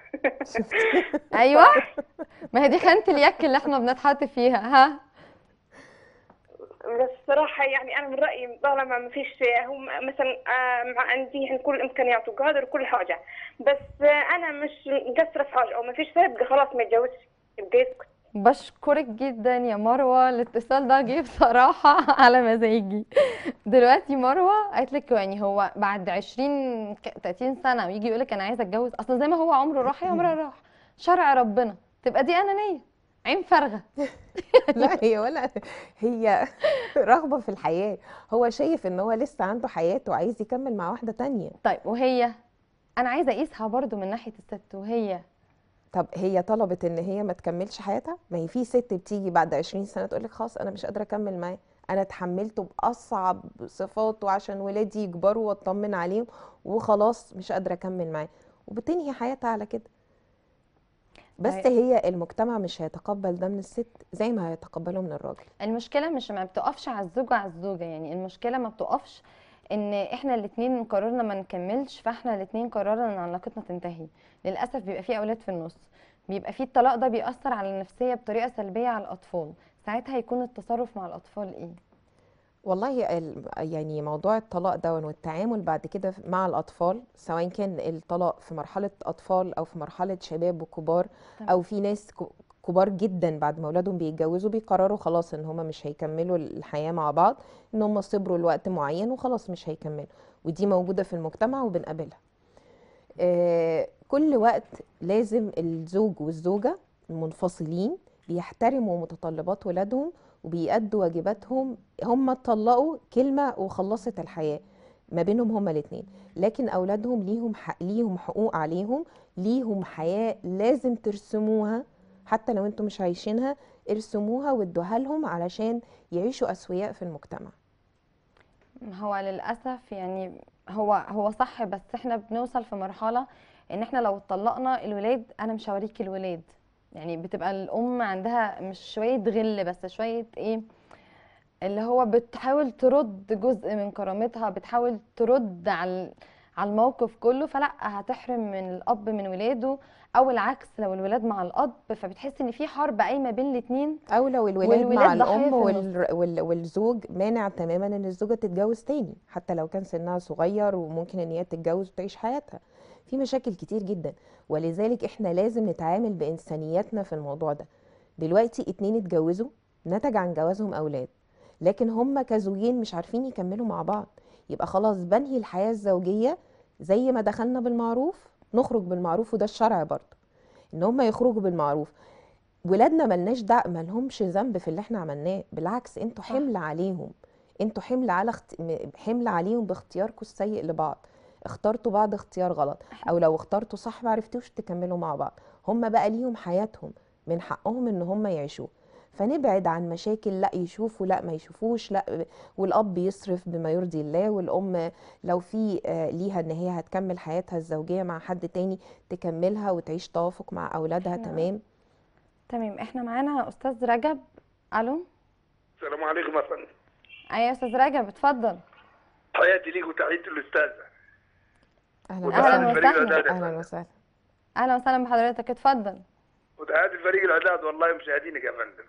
ايوه ما هي دي خانه اليك اللي احنا بنتحط فيها ها بس صراحة يعني أنا من رأيي طالما ما فيش هم مثلا آه، مع عندي يعني كل الإمكانيات وقادر وكل حاجة بس آه، أنا مش مقصرة في حاجة أو ما فيش سبب خلاص ما يتجوزش يبقى يسكت بشكرك جدا يا مروه الاتصال ده جه بصراحه على مزاجي دلوقتي مروه قالت لك يعني هو بعد 20 ك- 30 سنه ويجي يقول لك انا عايزه اتجوز اصلا زي ما هو عمره راح يا عمره راح شرع ربنا تبقى دي انانيه عين فارغه لا هي ولا هي رغبة في الحياة هو شايف ان هو لسه عنده حياته وعايز يكمل مع واحدة تانية طيب وهي انا عايزه اقيسها برضو من ناحيه الست وهي طب هي طلبت ان هي ما تكملش حياتها ما هي في ست بتيجي بعد 20 سنة تقول لك خلاص انا مش قادرة اكمل معاه انا اتحملته باصعب صفاته عشان ولادي يكبروا واطمن عليهم وخلاص مش قادرة اكمل معاه وبتنهي حياتها على كده بس طيب. هي المجتمع مش هيتقبل ده من الست زي ما هيتقبله من الراجل المشكله مش ما بتقفش على الزوج وعلى الزوجه يعني المشكله ما بتقفش ان احنا الاتنين قررنا ما نكملش فاحنا الاتنين قررنا ان علاقتنا تنتهي للاسف بيبقى في اولاد في النص بيبقى في الطلاق ده بيأثر على النفسيه بطريقه سلبيه على الاطفال ساعتها هيكون التصرف مع الاطفال ايه والله ال- يعني موضوع الطلاق ده والتعامل بعد كده مع الأطفال سواء كان الطلاق في مرحلة أطفال أو في مرحلة شباب وكبار تمام. أو في ناس ك- كبار جدا بعد ما أولادهم بيتجوزوا بيقرروا خلاص إن هما مش هيكملوا الحياة مع بعض إن هما صبروا لوقت معين وخلاص مش هيكملوا ودي موجودة في المجتمع وبنقابلها آه، كل وقت لازم الزوج والزوجة منفصلين بيحترموا متطلبات ولادهم وبيأدوا واجباتهم هم اتطلقوا كلمة وخلصت الحياة ما بينهم هما الاتنين لكن أولادهم ليهم حق ليهم حقوق عليهم ليهم حياة لازم ترسموها حتى لو انتم مش عايشينها ارسموها وادوها لهم علشان يعيشوا أسوياء في المجتمع هو للأسف يعني هو هو صح بس احنا بنوصل في مرحلة ان احنا لو اتطلقنا الولاد انا مش هوريك الولاد يعني بتبقى الام عندها مش شوية غل بس شوية ايه اللي هو بتحاول ترد جزء من كرامتها بتحاول ترد على على الموقف كله فلا هتحرم من الاب من ولاده او العكس لو الولاد مع الاب فبتحس ان في حرب قايمة بين الاتنين أو لو الولاد والولاد مع ضحية الأم في وال... وال... والزوج مانع تماما إن الزوجة تتجوز تاني حتى لو كان سنها صغير وممكن إن هي تتجوز وتعيش حياتها في مشاكل كتير جدا ولذلك إحنا لازم نتعامل بإنسانيتنا في الموضوع ده دلوقتي اتنين اتجوزوا نتج عن جوازهم أولاد لكن هما كزوجين مش عارفين يكملوا مع بعض يبقى خلاص بنهي الحياة الزوجية زي ما دخلنا بالمعروف نخرج بالمعروف وده الشرع برضه ان هما يخرجوا بالمعروف ولادنا ملناش دع ملهمش ذنب في اللي احنا عملناه بالعكس انتوا صح. حمل عليهم انتوا حمل على اخت... م- حمل عليهم باختياركم السيء لبعض اخترتوا بعض اختيار غلط او لو اخترتوا صح ما عرفتوش تكملوا مع بعض هم بقى ليهم حياتهم من حقهم ان هم يعيشوه فنبعد عن مشاكل لا يشوفوا لا ما يشوفوش لا والاب يصرف بما يرضي الله والام لو في آه، ليها ان هي هتكمل حياتها الزوجيه مع حد تاني تكملها وتعيش توافق مع اولادها إحنا- تمام تمام احنا معانا استاذ رجب الو السلام عليكم يا فندم ايوه يا استاذ رجب اتفضل تحياتي ليك وتحية الأستاذة اهلا أهلاً وسهلا وسهلا. اهلا وسهلا اهلا وسهلا بحضرتك اتفضل وتحياتي فريق الإعداد والله مشاهدينك يا فندم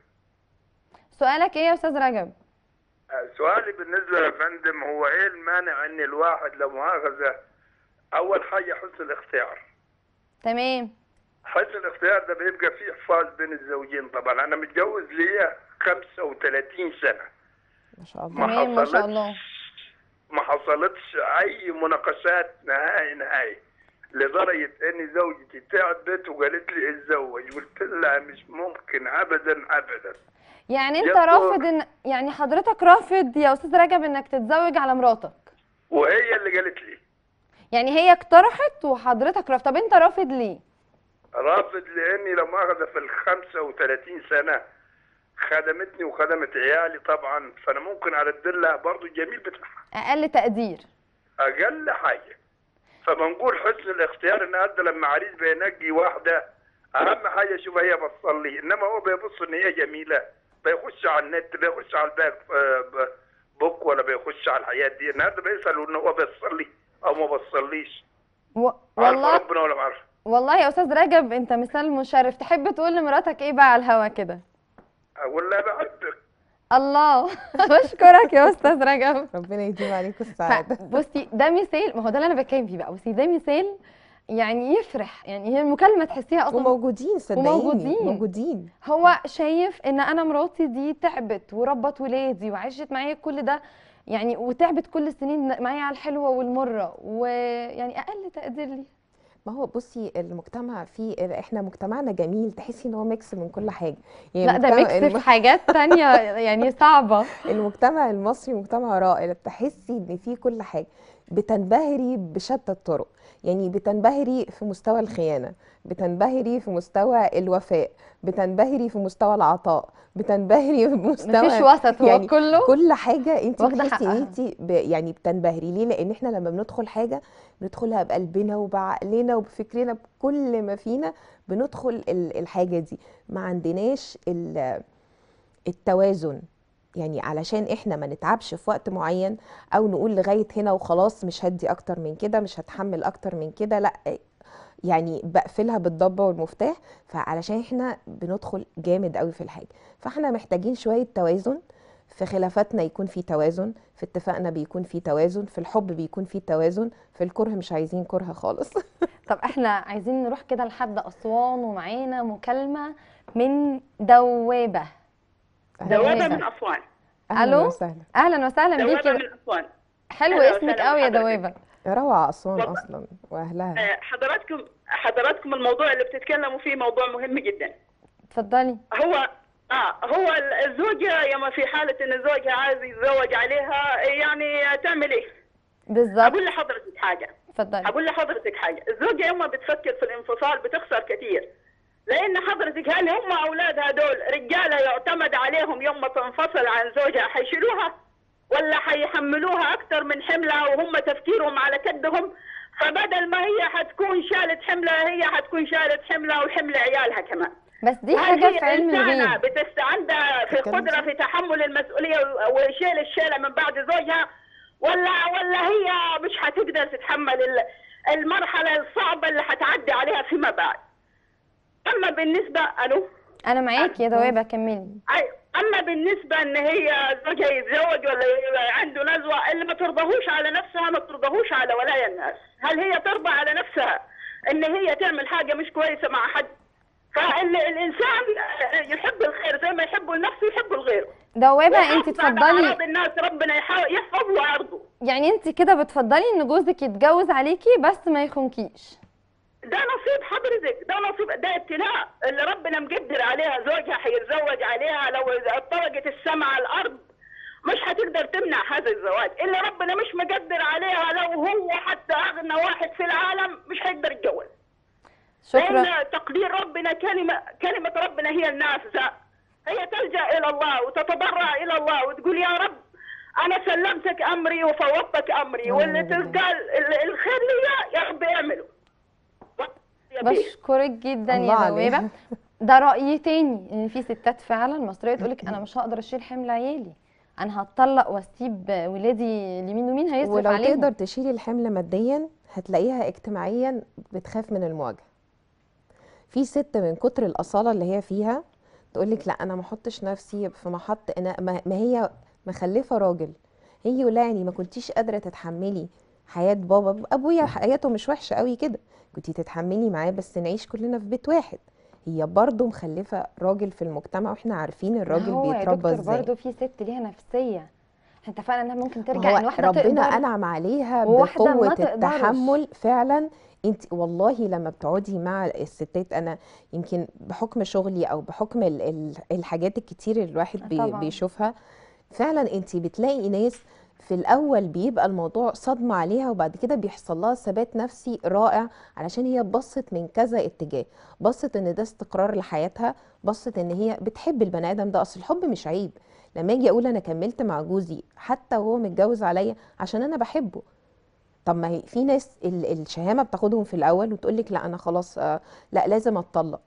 سؤالك ايه يا استاذ رجب آه، سؤالي بالنسبة يا فندم هو إيه المانع إن الواحد لا مؤاخذة أول حاجة حسن الاختيار تمام حسن الاختيار ده بيبقى فيه حفاظ بين الزوجين طبعا أنا متجوز ليا 35 سنة ما شاء الله ما تمام ما شاء حصلتش الله ما حصلتش أي مناقشات نهائي نهائي لدرجة إن زوجتي تعبت وقالت لي اتزوج قلت لها مش ممكن أبدا أبدا يعني انت يا رافض ان يعني حضرتك رافض يا استاذ رجب انك تتزوج على مراتك وهي اللي قالت لي يعني هي اقترحت وحضرتك رافض طب انت رافض ليه رافض لاني لما اخذ في ال 35 سنه خدمتني وخدمت عيالي طبعا فانا ممكن ارد لها برضه الجميل بتاعها اقل تقدير اقل حاجه فبنقول حسن الاختيار ان هذا لما عريس بينقي واحده اهم حاجه اشوف هي بتصلي انما هو بيبص ان هي جميله بيخش على النت بيخش على الباك آه، ب- بوك ولا بيخش على الحاجات دي النهارده بيسالوا ان هو بيصلي او ما بيصليش و... عارف والله ربنا ولا ما عارف والله يا استاذ رجب انت مثال مشرف تحب تقول لمراتك ايه بقى على الهوا كده اقول لها بحبك الله بشكرك يا استاذ رجب ربنا يديم عليكم السعاده ف- بصي ده مثال ما هو ده اللي انا بتكلم فيه بقى بصي ده مثال يعني يفرح يعني هي المكالمه تحسيها اصلا وموجودين صدقيني وموجودين. موجودين هو شايف ان انا مراتي دي تعبت وربت ولادي وعاشت معايا كل ده يعني وتعبت كل السنين معايا على الحلوه والمره ويعني اقل تقدير لي ما هو بصي المجتمع فيه احنا مجتمعنا جميل تحسي ان هو ميكس من كل حاجه لا ده المجتمع- ميكس في حاجات تانية يعني صعبه المجتمع المصري مجتمع رائع تحسي ان فيه كل حاجه بتنبهري بشتى الطرق يعني بتنبهري في مستوى الخيانه بتنبهري في مستوى الوفاء بتنبهري في مستوى العطاء بتنبهري في مستوى مفيش وسط هو يعني كله كل حاجه انت واخدة بتحسي ان حقها. انت ب يعني بتنبهري ليه لان احنا لما بندخل حاجه بندخلها بقلبنا وبعقلنا وبفكرنا بكل ما فينا بندخل ال- الحاجه دي ما عندناش ال- التوازن يعني علشان احنا ما نتعبش في وقت معين او نقول لغايه هنا وخلاص مش هدي اكتر من كده مش هتحمل اكتر من كده لا يعني بقفلها بالضبه والمفتاح فعلشان احنا بندخل جامد قوي في الحاجه فاحنا محتاجين شويه توازن في خلافاتنا يكون في توازن في اتفاقنا بيكون في توازن في الحب بيكون في توازن في الكره مش عايزين كره خالص طب احنا عايزين نروح كده لحد اسوان ومعانا مكالمه من دوابه دوابة من أسوان أهلاً ألو؟ وسهلا اهلا وسهلا دوابة بيكي من أسوان حلو أهلا اسمك وسهلا قوي يا بحضرتك. دوابه روعه اسوان والله. اصلا واهلها آه، حضراتكم حضراتكم الموضوع اللي بتتكلموا فيه موضوع مهم جدا اتفضلي هو اه هو الزوجة يوم في حالة ان زوجها عايز يتزوج عليها يعني تعمل ايه؟ بالظبط اقول لحضرتك حاجة اتفضلي اقول لحضرتك حاجة الزوجة يوم بتفكر في الانفصال بتخسر كثير لان حضرتك هل هم اولادها دول رجاله يعتمد عليهم يوم ما تنفصل عن زوجها حيشيلوها ولا حيحملوها اكثر من حملها وهم تفكيرهم على كدهم فبدل ما هي حتكون شالت حملها هي حتكون شالت حملها وحمل عيالها كمان بس دي وهل حاجه هي في علم إنسانة الغيب بتست عندها في تتكلم قدرة في تحمل المسؤولية وشيل الشيلة من بعد زوجها ولا ولا هي مش هتقدر تتحمل ال- المرحلة الصعبة اللي هتعدي عليها فيما بعد أما بالنسبة ألو انا معاكي يا دوابه كملي أي أما بالنسبة إن هي زوجها يتزوج ولا يبقى عنده نزوة اللي ما ترضاهوش على نفسها ما ترضاهوش على ولاية الناس هل هي ترضى على نفسها إن هي تعمل حاجة مش كويسة مع حد فالإنسان يحب الخير زي ما يحب لنفسه يحب لغيره دوابه انت ويحافظ على تفضلي أعراض الناس ربنا يحا- يحفظ له عرضه يعني انت كده بتفضلي ان جوزك يتجوز عليكي بس ما يخونكيش ده نصيب حضرتك ده نصيب ده ابتلاء اللي ربنا مقدر عليها زوجها حيتزوج عليها لو طرقت السماء على الارض مش هتقدر تمنع هذا الزواج اللي ربنا مش مقدر عليها لو هو حتى اغنى واحد في العالم مش هيقدر يتجوز شكرا لان تقدير ربنا كلمه كلمه ربنا هي النافذه هي تلجا الى الله وتتضرع الى الله وتقول يا رب انا سلمتك امري وفوضتك امري واللي نعم. تلقى ال- الخير لي يا رب اعمله يا بيه. بشكرك جدا الله يا عليها. دوابه ده رأي تاني ان في ستات فعلا مصريه تقولك انا مش هقدر اشيل حمل عيالي انا هتطلق واسيب ولادي لمين ومين هيصرف ولو عليهم تقدر تشيل الحمل ماديا هتلاقيها اجتماعيا بتخاف من المواجهه في ست من كتر الاصاله اللي هي فيها تقولك لا انا ما احطش نفسي في محط انا ما ما هي مخلفه راجل هي يقول لها يعني ما كنتيش قادره تتحملي حياه بابا ابويا حياته مش وحشه قوي كده كنتي تتحملي معاه بس نعيش كلنا في بيت واحد هي برضه مخلفه راجل في المجتمع واحنا عارفين ما الراجل هو يا بيتربى دكتور ازاي برضه في ست ليها نفسيه احنا اتفقنا انها ممكن ما ترجع هو ان واحده ربنا تقدر انعم عليها وواحدة ما بقوه تقدرش. التحمل فعلا انت والله لما بتقعدي مع الستات انا يمكن بحكم شغلي او بحكم ال- ال- الحاجات الكتير اللي الواحد بي طبعاً. بيشوفها فعلا انت بتلاقي ناس في الاول بيبقى الموضوع صدمه عليها وبعد كده بيحصل لها ثبات نفسي رائع علشان هي بصت من كذا اتجاه بصت ان ده استقرار لحياتها بصت ان هي بتحب البني ادم ده اصل الحب مش عيب لما اجي اقول انا كملت مع جوزي حتى وهو متجوز عليا عشان انا بحبه طب ما هي في ناس ال- الشهامه بتاخدهم في الاول وتقول لك لا انا خلاص آه لا لازم اتطلق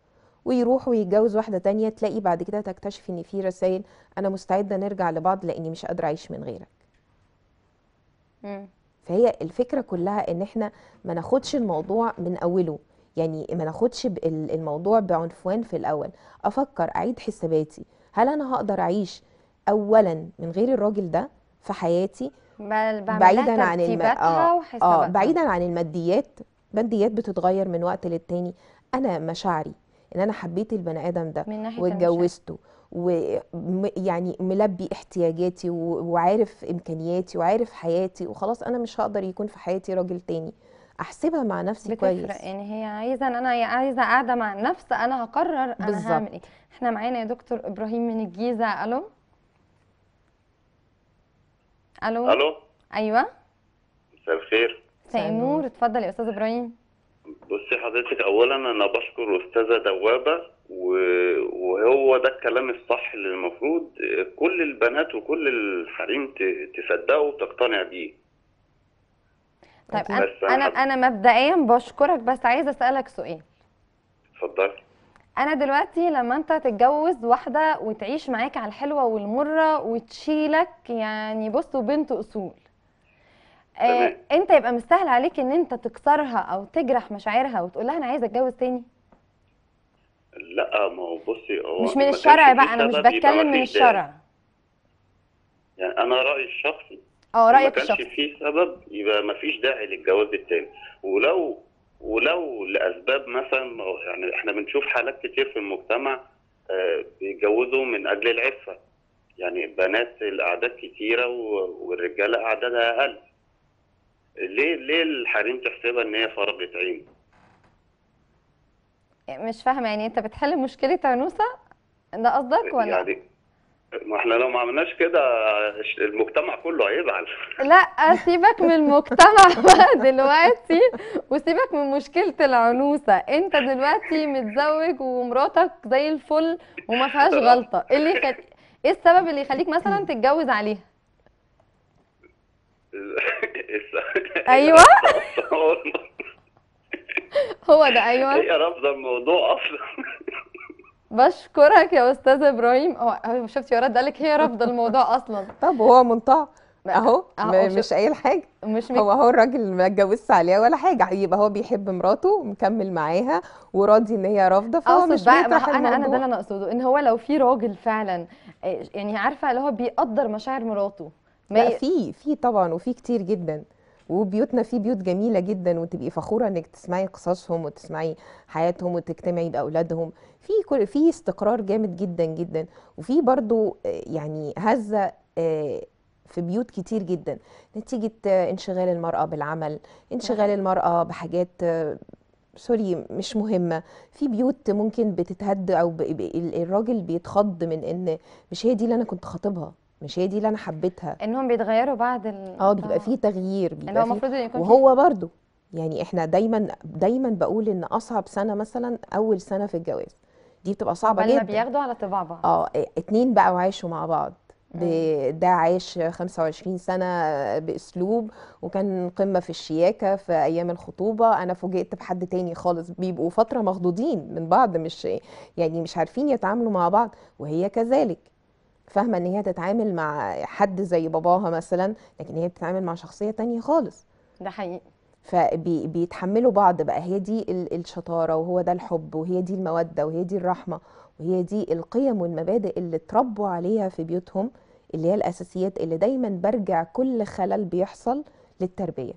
ويروح ويتجوز واحده تانية تلاقي بعد كده تكتشف ان في رسائل انا مستعده نرجع لبعض لاني مش قادره اعيش من غيرك مم. فهي الفكرة كلها ان احنا ما ناخدش الموضوع من اوله يعني ما ناخدش ب- ال- الموضوع بعنفوان في الاول افكر اعيد حساباتي هل انا هقدر اعيش اولا من غير الراجل ده في حياتي بل بعمل بعيدا لها عن الم... ترتيباتها اه وحساباتها اه بعيدا عن الماديات الماديات بتتغير من وقت للتاني انا مشاعري ان انا حبيت البني ادم ده من ناحيه المشاعر. واتجوزته ويعني ملبي احتياجاتي و- وعارف امكانياتي وعارف حياتي وخلاص انا مش هقدر يكون في حياتي راجل تاني احسبها مع نفسي كويس بتفرق يعني هي عايزه ان انا عايزه قاعده مع النفس انا هقرر انا بالظبط. هعمل ايه احنا معانا يا دكتور ابراهيم من الجيزه الو الو الو ايوه مساء الخير مساء النور اتفضل يا استاذ ابراهيم بصي حضرتك اولا انا بشكر استاذه دوابه و- وهو ده الكلام الصح اللي المفروض كل البنات وكل الحريم ت- تصدقه وتقتنع بيه طيب أكيد. انا بس انا أنا- انا مبدئيا بشكرك بس عايزه اسالك سؤال اتفضلي انا دلوقتي لما انت تتجوز واحده وتعيش معاك على الحلوه والمره وتشيلك يعني بص وبنت اصول آه تمام. انت يبقى مستاهل عليك ان انت تكسرها او تجرح مشاعرها وتقول لها انا عايزه اتجوز تاني لا ما هو بصي هو مش ما من كانش الشرع فيه بقى انا مش سبب يبقى بتكلم من مفيش داعي. الشرع يعني انا رايي الشخصي اه ما رايك كانش الشخصي فيه سبب يبقى ما فيش داعي للجواز التاني ولو ولو لاسباب مثلا ما هو يعني احنا بنشوف حالات كتير في المجتمع آه، بيتجوزوا من اجل العفه يعني بنات الاعداد كتيره و- والرجاله اعدادها اقل ليه ليه الحريم تحسبها ان هي فرضة عين مش فاهمه يعني انت بتحل مشكله عنوسه ده قصدك ولا يعني ما احنا لو ما عملناش كده المجتمع كله هيزعل لا سيبك من المجتمع بقى دلوقتي وسيبك من مشكلة العنوسة انت دلوقتي متزوج ومراتك زي الفل وما فيهاش غلطة ايه اللي يخل... ايه السبب اللي يخليك مثلا تتجوز عليها أيوة. هو ده ايوه هي رافضه الموضوع اصلا بشكرك يا استاذ ابراهيم هو هو شفت يا رد قالك هي رافضه الموضوع اصلا طب وهو منطقة اهو أهو م- شوف. مش قايل حاجة مش مك... هو هو الراجل ما اتجوزش عليها ولا حاجة يبقى هو بيحب مراته مكمل معاها وراضي ان هي رافضة فهو مش اقصد بقى ما بيطرح هو انا انا ده الموضوع اللي انا اقصده ان هو لو في راجل فعلا إيه، يعني عارفه اللي هو بيقدر مشاعر مراته ما لا ي- في في طبعا وفي كتير جدا وبيوتنا في بيوت جميلة جدا وتبقي فخورة انك تسمعي قصصهم وتسمعي حياتهم وتجتمعي بأولادهم في كل في استقرار جامد جدا جدا وفي برضو آه، يعني هزة آه، في بيوت كتير جدا نتيجة آه، انشغال المرأة بالعمل انشغال المرأة بحاجات آه، سوري مش مهمة في بيوت ممكن بتتهد او ب... ب... ال- الراجل بيتخض من ان مش هي دي اللي انا كنت خاطبها مش هي دي اللي انا حبيتها انهم بيتغيروا بعد ال اه بيبقى فيه تغيير اللي هو بيبقى فيه المفروض ان يكون في وهو برضو يعني احنا دايما دايما بقول ان اصعب سنه مثلا اول سنه في الجواز دي بتبقى صعبه قبل ما جدا بياخدوا على طباع بعض اه اتنين بقى وعاشوا مع بعض ب- ده عاش 25 سنة بأسلوب وكان قمة في الشياكة في أيام الخطوبة أنا فوجئت بحد تاني خالص بيبقوا فترة مخضوضين من بعض مش يعني مش عارفين يتعاملوا مع بعض وهي كذلك فاهمة إن هي تتعامل مع حد زي باباها مثلا لكن هي بتتعامل مع شخصية تانية خالص ده حقيقي فبيتحملوا بعض بقى هي دي ال- الشطارة وهو ده الحب وهي دي المودة وهي دي الرحمة وهي دي القيم والمبادئ اللي اتربوا عليها في بيوتهم اللي هي الأساسيات اللي دايما برجع كل خلل بيحصل للتربية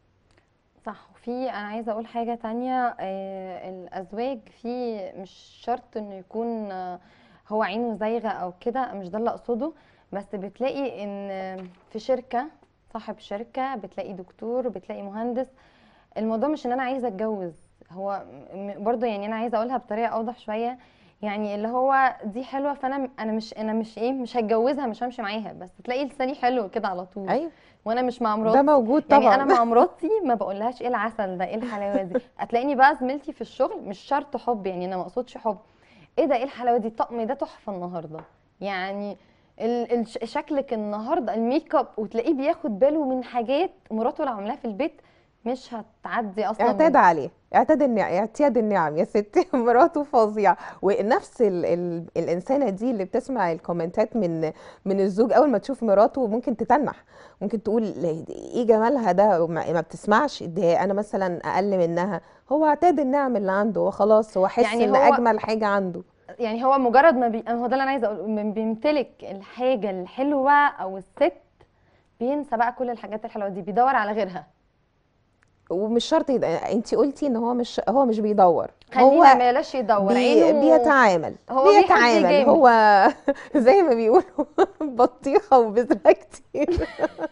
صح وفي انا عايزه اقول حاجه تانية آه، الازواج في مش شرط انه يكون آه، هو عينه زايغه او كده مش ده اللي اقصده بس بتلاقي ان في شركه صاحب شركه بتلاقي دكتور بتلاقي مهندس الموضوع مش ان انا عايزه اتجوز هو م- برضه يعني انا عايزه اقولها بطريقه اوضح شويه يعني اللي هو دي حلوه فانا انا مش انا مش ايه مش هتجوزها مش همشي معاها بس تلاقي لساني حلو كده على طول أيوة وانا مش مع ده مراتي موجود يعني طبعا انا مع مراتي ما بقولهاش ايه العسل ده ايه الحلاوه دي هتلاقيني بقى زميلتي في الشغل مش شرط حب يعني انا ما اقصدش حب ايه ده ايه الحلاوه دي الطقم ده تحفه النهارده يعني ال ال شكلك النهارده الميك اب وتلاقيه بياخد باله من حاجات مراته اللي عاملاها في البيت مش هتعدي اصلا اعتاد من- عليه اعتاد النعم اعتياد النعم يا ستي مراته فظيعه ونفس ال ال الانسانه دي اللي بتسمع الكومنتات من من الزوج اول ما تشوف مراته ممكن تتنح ممكن تقول لا- ايه جمالها ده وما ما بتسمعش ده انا مثلا اقل منها هو اعتاد النعم اللي عنده وخلاص هو حس يعني ان هو- اجمل حاجه عنده يعني هو مجرد ما بي... هو ده اللي انا عايزه اقول من بيمتلك الحاجه الحلوه او الست بينسى بقى كل الحاجات الحلوه دي بيدور على غيرها ومش شرط يد... انت قلتي ان هو مش هو مش بيدور خلينا هو ما يلاش يدور بي... عينه بيتعامل هو بيحب بيتعامل يجامل. هو زي ما بيقولوا بطيخه وبذره كتير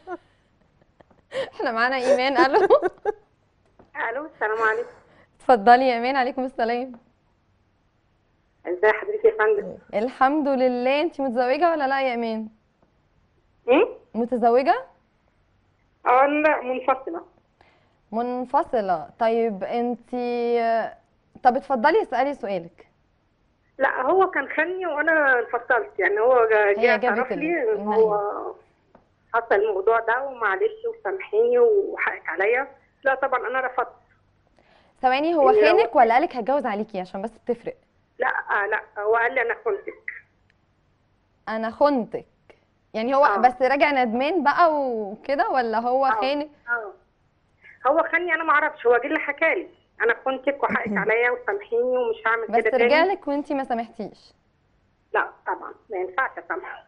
احنا معانا ايمان الو الو السلام عليكم اتفضلي يا ايمان عليكم السلام ازي حضرتك يا فندم الحمد لله انت متزوجه ولا لا يا ايمان ايه متزوجه اه لا منفصله منفصله طيب انت طب اتفضلي اسالي سؤالك لا هو كان خاني وانا انفصلت يعني هو جا- هي جه جابت اعترف ال- لي ان النهي. هو حصل الموضوع ده ومعلش وسامحيني وحقك عليا لا طبعا انا رفضت ثواني هو إيه هو- خانك ولا قالك هتجوز عليكي عشان بس تفرق لا آه لا هو قال لي انا خنتك انا خنتك يعني هو آه. بس راجع ندمان بقى وكده ولا هو آه. خانك اه هو خاني انا ما اعرفش هو جه اللي حكى لي انا خنتك وحقك عليا وسامحيني ومش هعمل بس كده تاني رجالك وانتي ما سامحتيش لا طبعا ما ينفعش اسامحه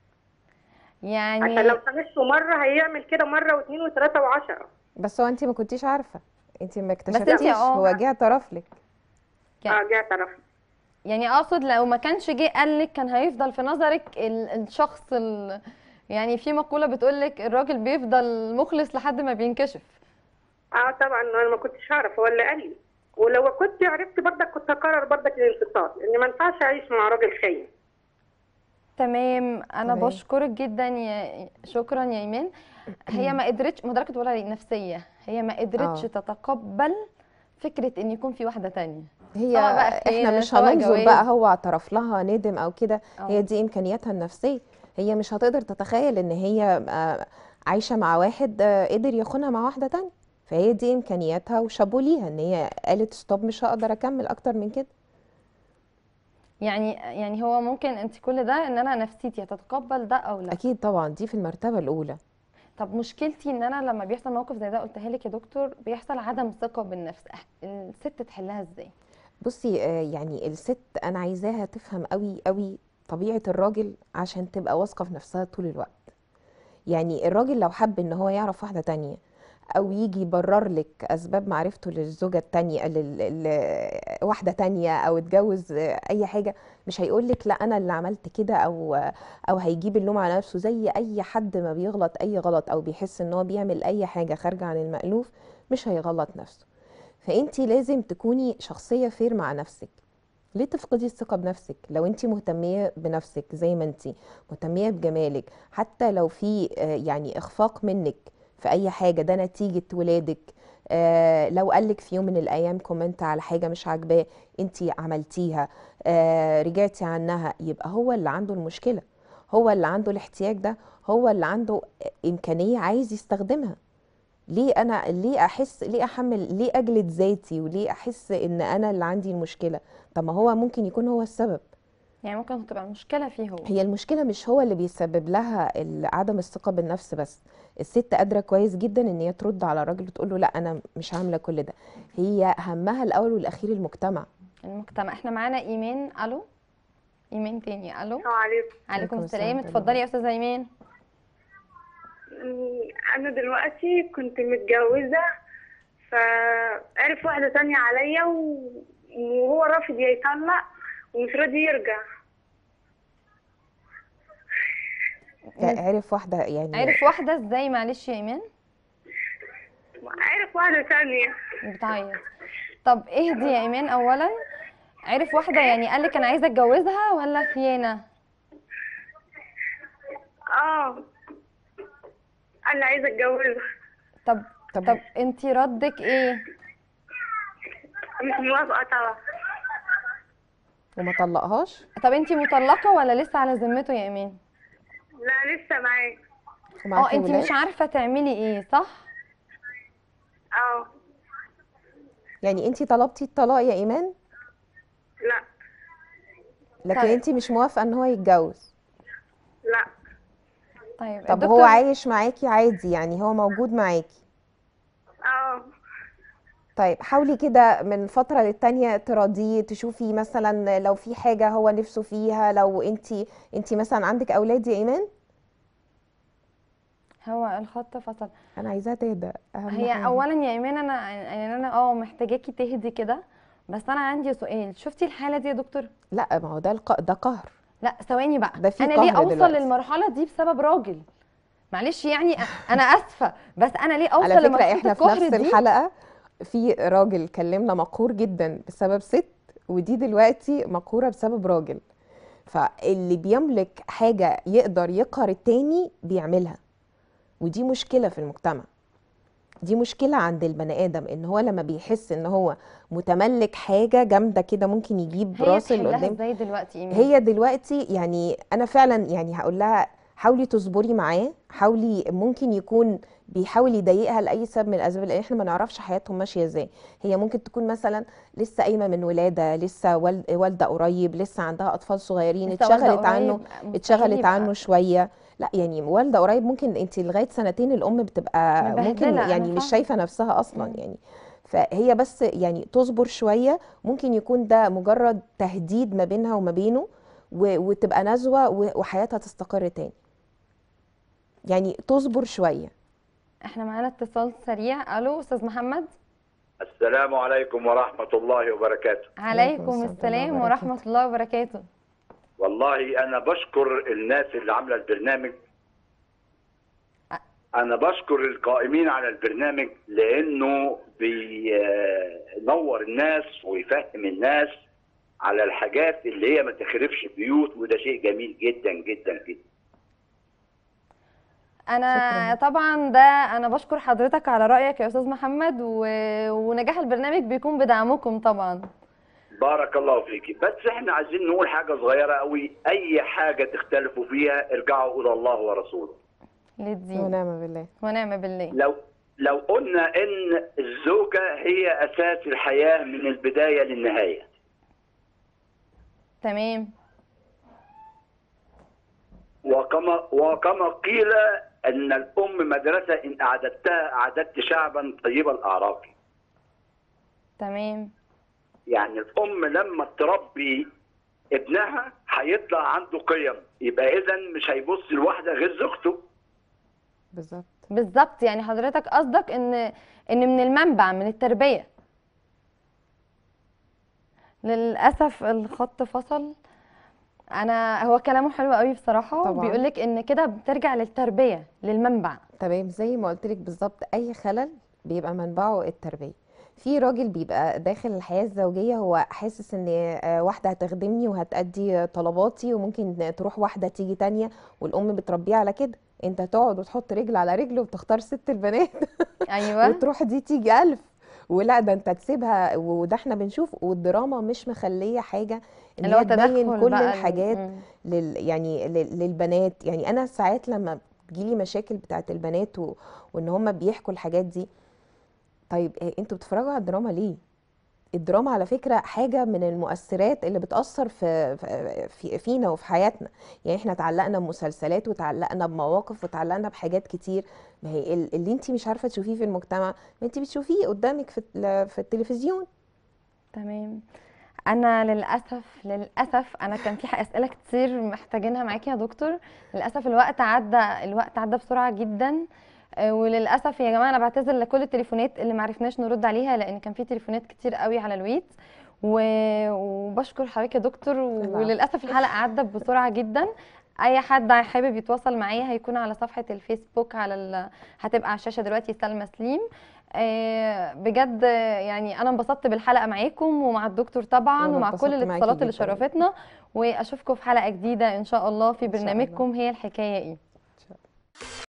يعني عشان لو سامحته مره هيعمل كده مره واثنين وثلاثه وعشره بس هو انت ما كنتيش عارفه انت ما انتي اكتشفتيش اه- هو جه اعترف لك يعني- اه جه اعترف يعني اقصد لو ما كانش جه قالك كان هيفضل في نظرك ال- الشخص ال... يعني في مقولة بتقولك الراجل بيفضل مخلص لحد ما بينكشف اه طبعا انا ما كنتش اعرف هو اللي قال لي ولو كنت عرفت برضك كنت هقرر برضك الانفصال لان ما ينفعش اعيش مع راجل خاين تمام انا تمام. بشكرك جدا يا شكرا يا ايمان هي ما قدرتش مدركة بقول عليه نفسية هي ما قدرتش اه. تتقبل فكرة ان يكون في واحدة تانية هي سواء بقى احنا خيانة، مش سواء هننظر جواز. بقى هو اعترف لها ندم او كده اه. هي دي امكانياتها النفسيه هي مش هتقدر تتخيل ان هي آه، عايشه مع واحد آه، قدر يخونها مع واحده تانية فهي دي امكانياتها وشابوا ليها ان هي قالت ستوب مش هقدر اكمل اكتر من كده يعني يعني هو ممكن انت كل ده ان انا نفسيتي هتتقبل ده او لا اكيد طبعا دي في المرتبه الاولى طب مشكلتي ان انا لما بيحصل موقف زي ده قلتها لك يا دكتور بيحصل عدم ثقة بالنفس أح- الست تحلها ازاي بصي آه، يعني الست انا عايزاها تفهم قوي قوي طبيعه الراجل عشان تبقى واثقه في نفسها طول الوقت يعني الراجل لو حب ان هو يعرف واحده تانية او يجي يبرر لك اسباب معرفته للزوجه التانية لل... ل... واحده تانية او اتجوز اي حاجه مش هيقول لك لا انا اللي عملت كده او او هيجيب اللوم على نفسه زي اي حد ما بيغلط اي غلط او بيحس ان هو بيعمل اي حاجه خارجه عن المألوف مش هيغلط نفسه فانتي لازم تكوني شخصيه فير مع نفسك ليه تفقدي الثقة بنفسك لو انت مهتمية بنفسك زي ما انت مهتمية بجمالك حتى لو في آه، يعني اخفاق منك في اي حاجة ده نتيجة ولادك آه، لو قالك في يوم من الايام كومنت على حاجة مش عاجباه انت عملتيها آه، رجعتي عنها يبقى هو اللي عنده المشكلة هو اللي عنده الاحتياج ده هو اللي عنده امكانية عايز يستخدمها ليه انا ليه احس ليه احمل ليه اجلد ذاتي وليه احس ان انا اللي عندي المشكله طب ما هو ممكن يكون هو السبب يعني ممكن تبقى المشكلة فيه هو هي المشكله مش هو اللي بيسبب لها ال- عدم الثقه بالنفس بس الست قادره كويس جدا ان هي ترد على الراجل وتقول له لا انا مش عامله كل ده هي همها الاول والاخير المجتمع المجتمع احنا معانا ايمان الو ايمان تاني الو السلام عليكم عليكم عليكم السلام السلام ورحمة اتفضلي يا استاذة ايمان أمم، انا دلوقتي كنت متجوزه فعرف واحده تانية عليا و... وهو رافض يطلق ومش راضي يرجع عرف واحده يعني عرف واحدة ازاي معلش يا ايمان عرف واحده تانية بتعيط طب اهدي يا ايمان اولا عرف واحدة يعني قالك انا عايزة اتجوزها ولا خيانة اه انا عايزه اتجوزها طب طب- طب انتي ردك ايه مش موافقه طبعا وما طلقهاش طب انتي مطلقة ولا لسه على ذمته يا ايمان لا لسه معاك اه ومعاكي انتي ولاد مش عارفة تعملي ايه صح اه يعني انت طلبتي الطلاق يا ايمان لا لكن طيب. انت مش موافقه ان هو يتجوز لا طيب طب الدكتور هو عايش معاكي عادي يعني هو موجود معاكي اه طيب حاولي كده من فترة للتانية تراضيه تشوفي مثلا لو في حاجة هو نفسه فيها لو انتي انتي مثلا عندك اولاد يا ايمان هو الخط فصل انا عايزاها تهدى اهم هي حاجة اولا يا ايمان انا يعني انا اه محتاجاكي تهدي كده بس انا عندي سؤال شفتي الحاله دي يا دكتور لا ما هو ده الق... ده قهر لا ثواني بقى ده في انا ليه قهر اوصل دلوقتي. للمرحله دي بسبب راجل معلش يعني انا اسفه بس انا ليه اوصل على فكرة لمرحله احنا في الكحر نفس دي الحلقة في راجل كلمنا مقهور جدا بسبب ست ودي دلوقتي مقهورة بسبب راجل فاللي بيملك حاجة يقدر يقهر التاني بيعملها ودي مشكلة في المجتمع دي مشكلة عند البني آدم إن هو لما بيحس إن هو متملك حاجة جامدة كده ممكن يجيب هي راس اللي تحلها قدام ازاي دلوقتي ايمان هي دلوقتي يعني انا فعلا يعني هقول لها حاولي تصبري معاه حاولي ممكن يكون بيحاول يضايقها لاي سبب من الاسباب لان احنا ما نعرفش حياتهم ماشيه ازاي هي ممكن تكون مثلا لسه قايمه من ولاده لسه وال- والده قريب لسه عندها اطفال صغيرين لسه والدة اتشغلت عنه قريب، مستحيل اتشغلت يبقى- عنه شويه لا يعني والده قريب ممكن انت لغايه سنتين الام بتبقى ممكن مبهدلة، أنا يعني مش فاهمة. شايفه نفسها اصلا مم. يعني فهي بس يعني تصبر شويه ممكن يكون ده مجرد تهديد ما بينها وما بينه و- وتبقى نزوه و- وحياتها تستقر تاني يعني تصبر شويه احنا معانا اتصال سريع الو استاذ محمد السلام عليكم ورحمة الله وبركاته عليكم السلام السلام ورحمة ورحمه الله وبركاته والله أنا بشكر الناس اللي عاملة البرنامج أنا بشكر القائمين على البرنامج لأنه بينور الناس ويفهم الناس على الحاجات اللي هي ما تخربش البيوت وده شيء جميل جدا جدا جدا انا شكراً. طبعا ده انا بشكر حضرتك على رايك يا استاذ محمد و... ونجاح البرنامج بيكون بدعمكم طبعا بارك الله فيكي بس احنا عايزين نقول حاجة صغيرة قوي أي حاجة تختلفوا فيها ارجعوا إلى الله ورسوله للدين ونعم بالله ونعم بالله لو لو قلنا ان الزوجه هي اساس الحياه من البدايه للنهايه تمام وكما وكما قيل ان الام مدرسه ان اعددتها اعددت شعبا طيب الاعراف تمام يعني الام لما تربي ابنها هيطلع عنده قيم يبقى اذا مش هيبص لواحده غير زوجته بالظبط بالظبط يعني حضرتك قصدك ان ان من المنبع من التربيه للاسف الخط فصل انا هو كلامه حلو قوي بصراحه طبعاً. بيقول لك ان كده بترجع للتربيه للمنبع تمام زي ما قلت لك بالظبط اي خلل بيبقى منبعه التربيه في راجل بيبقى داخل الحياه الزوجيه هو حاسس ان آه، واحده هتخدمني وهتأدي طلباتي وممكن تروح واحده تيجي تانية والام بتربيه على كده انت تقعد وتحط رجل على رجل وتختار ست البنات ايوه وتروح دي تيجي ألف ولا ده انت تسيبها وده احنا بنشوف والدراما مش مخليه حاجه ان اللي هو هي تبين تدخل كل بقى ال- الحاجات مم. لل يعني لل- للبنات يعني انا ساعات لما بتجيلي مشاكل بتاعت البنات و... وان هم بيحكوا الحاجات دي طيب إيه انتوا بتتفرجوا على الدراما ليه الدراما على فكرة حاجة من المؤثرات اللي بتأثر في في- في فينا وفي حياتنا يعني احنا اتعلقنا بمسلسلات وتعلقنا بمواقف وتعلقنا بحاجات كتير ما هي ال- اللي انت مش عارفة تشوفيه في المجتمع ما انت بتشوفيه قدامك في ال- في التلفزيون تمام انا للاسف للاسف انا كان في اسئله كتير محتاجينها معاكي يا دكتور للاسف الوقت عدى الوقت عدى بسرعه جدا آه، وللاسف يا جماعه انا بعتذر لكل التليفونات اللي معرفناش نرد عليها لان كان في تليفونات كتير قوي على الويت و- وبشكر حضرتك يا دكتور العفو. وللاسف الحلقه عدت بسرعه جدا اي حد حابب يتواصل معايا هيكون على صفحه الفيسبوك على ال... هتبقى على الشاشه دلوقتي سلمى سليم آه، بجد آه، يعني انا انبسطت بالحلقه معاكم ومع الدكتور طبعا وأنا ومع اتبسطت كل معاكي الاتصالات اللي جداً. شرفتنا واشوفكم في حلقه جديده ان شاء الله في إن شاء الله. برنامجكم هي الحكايه ايه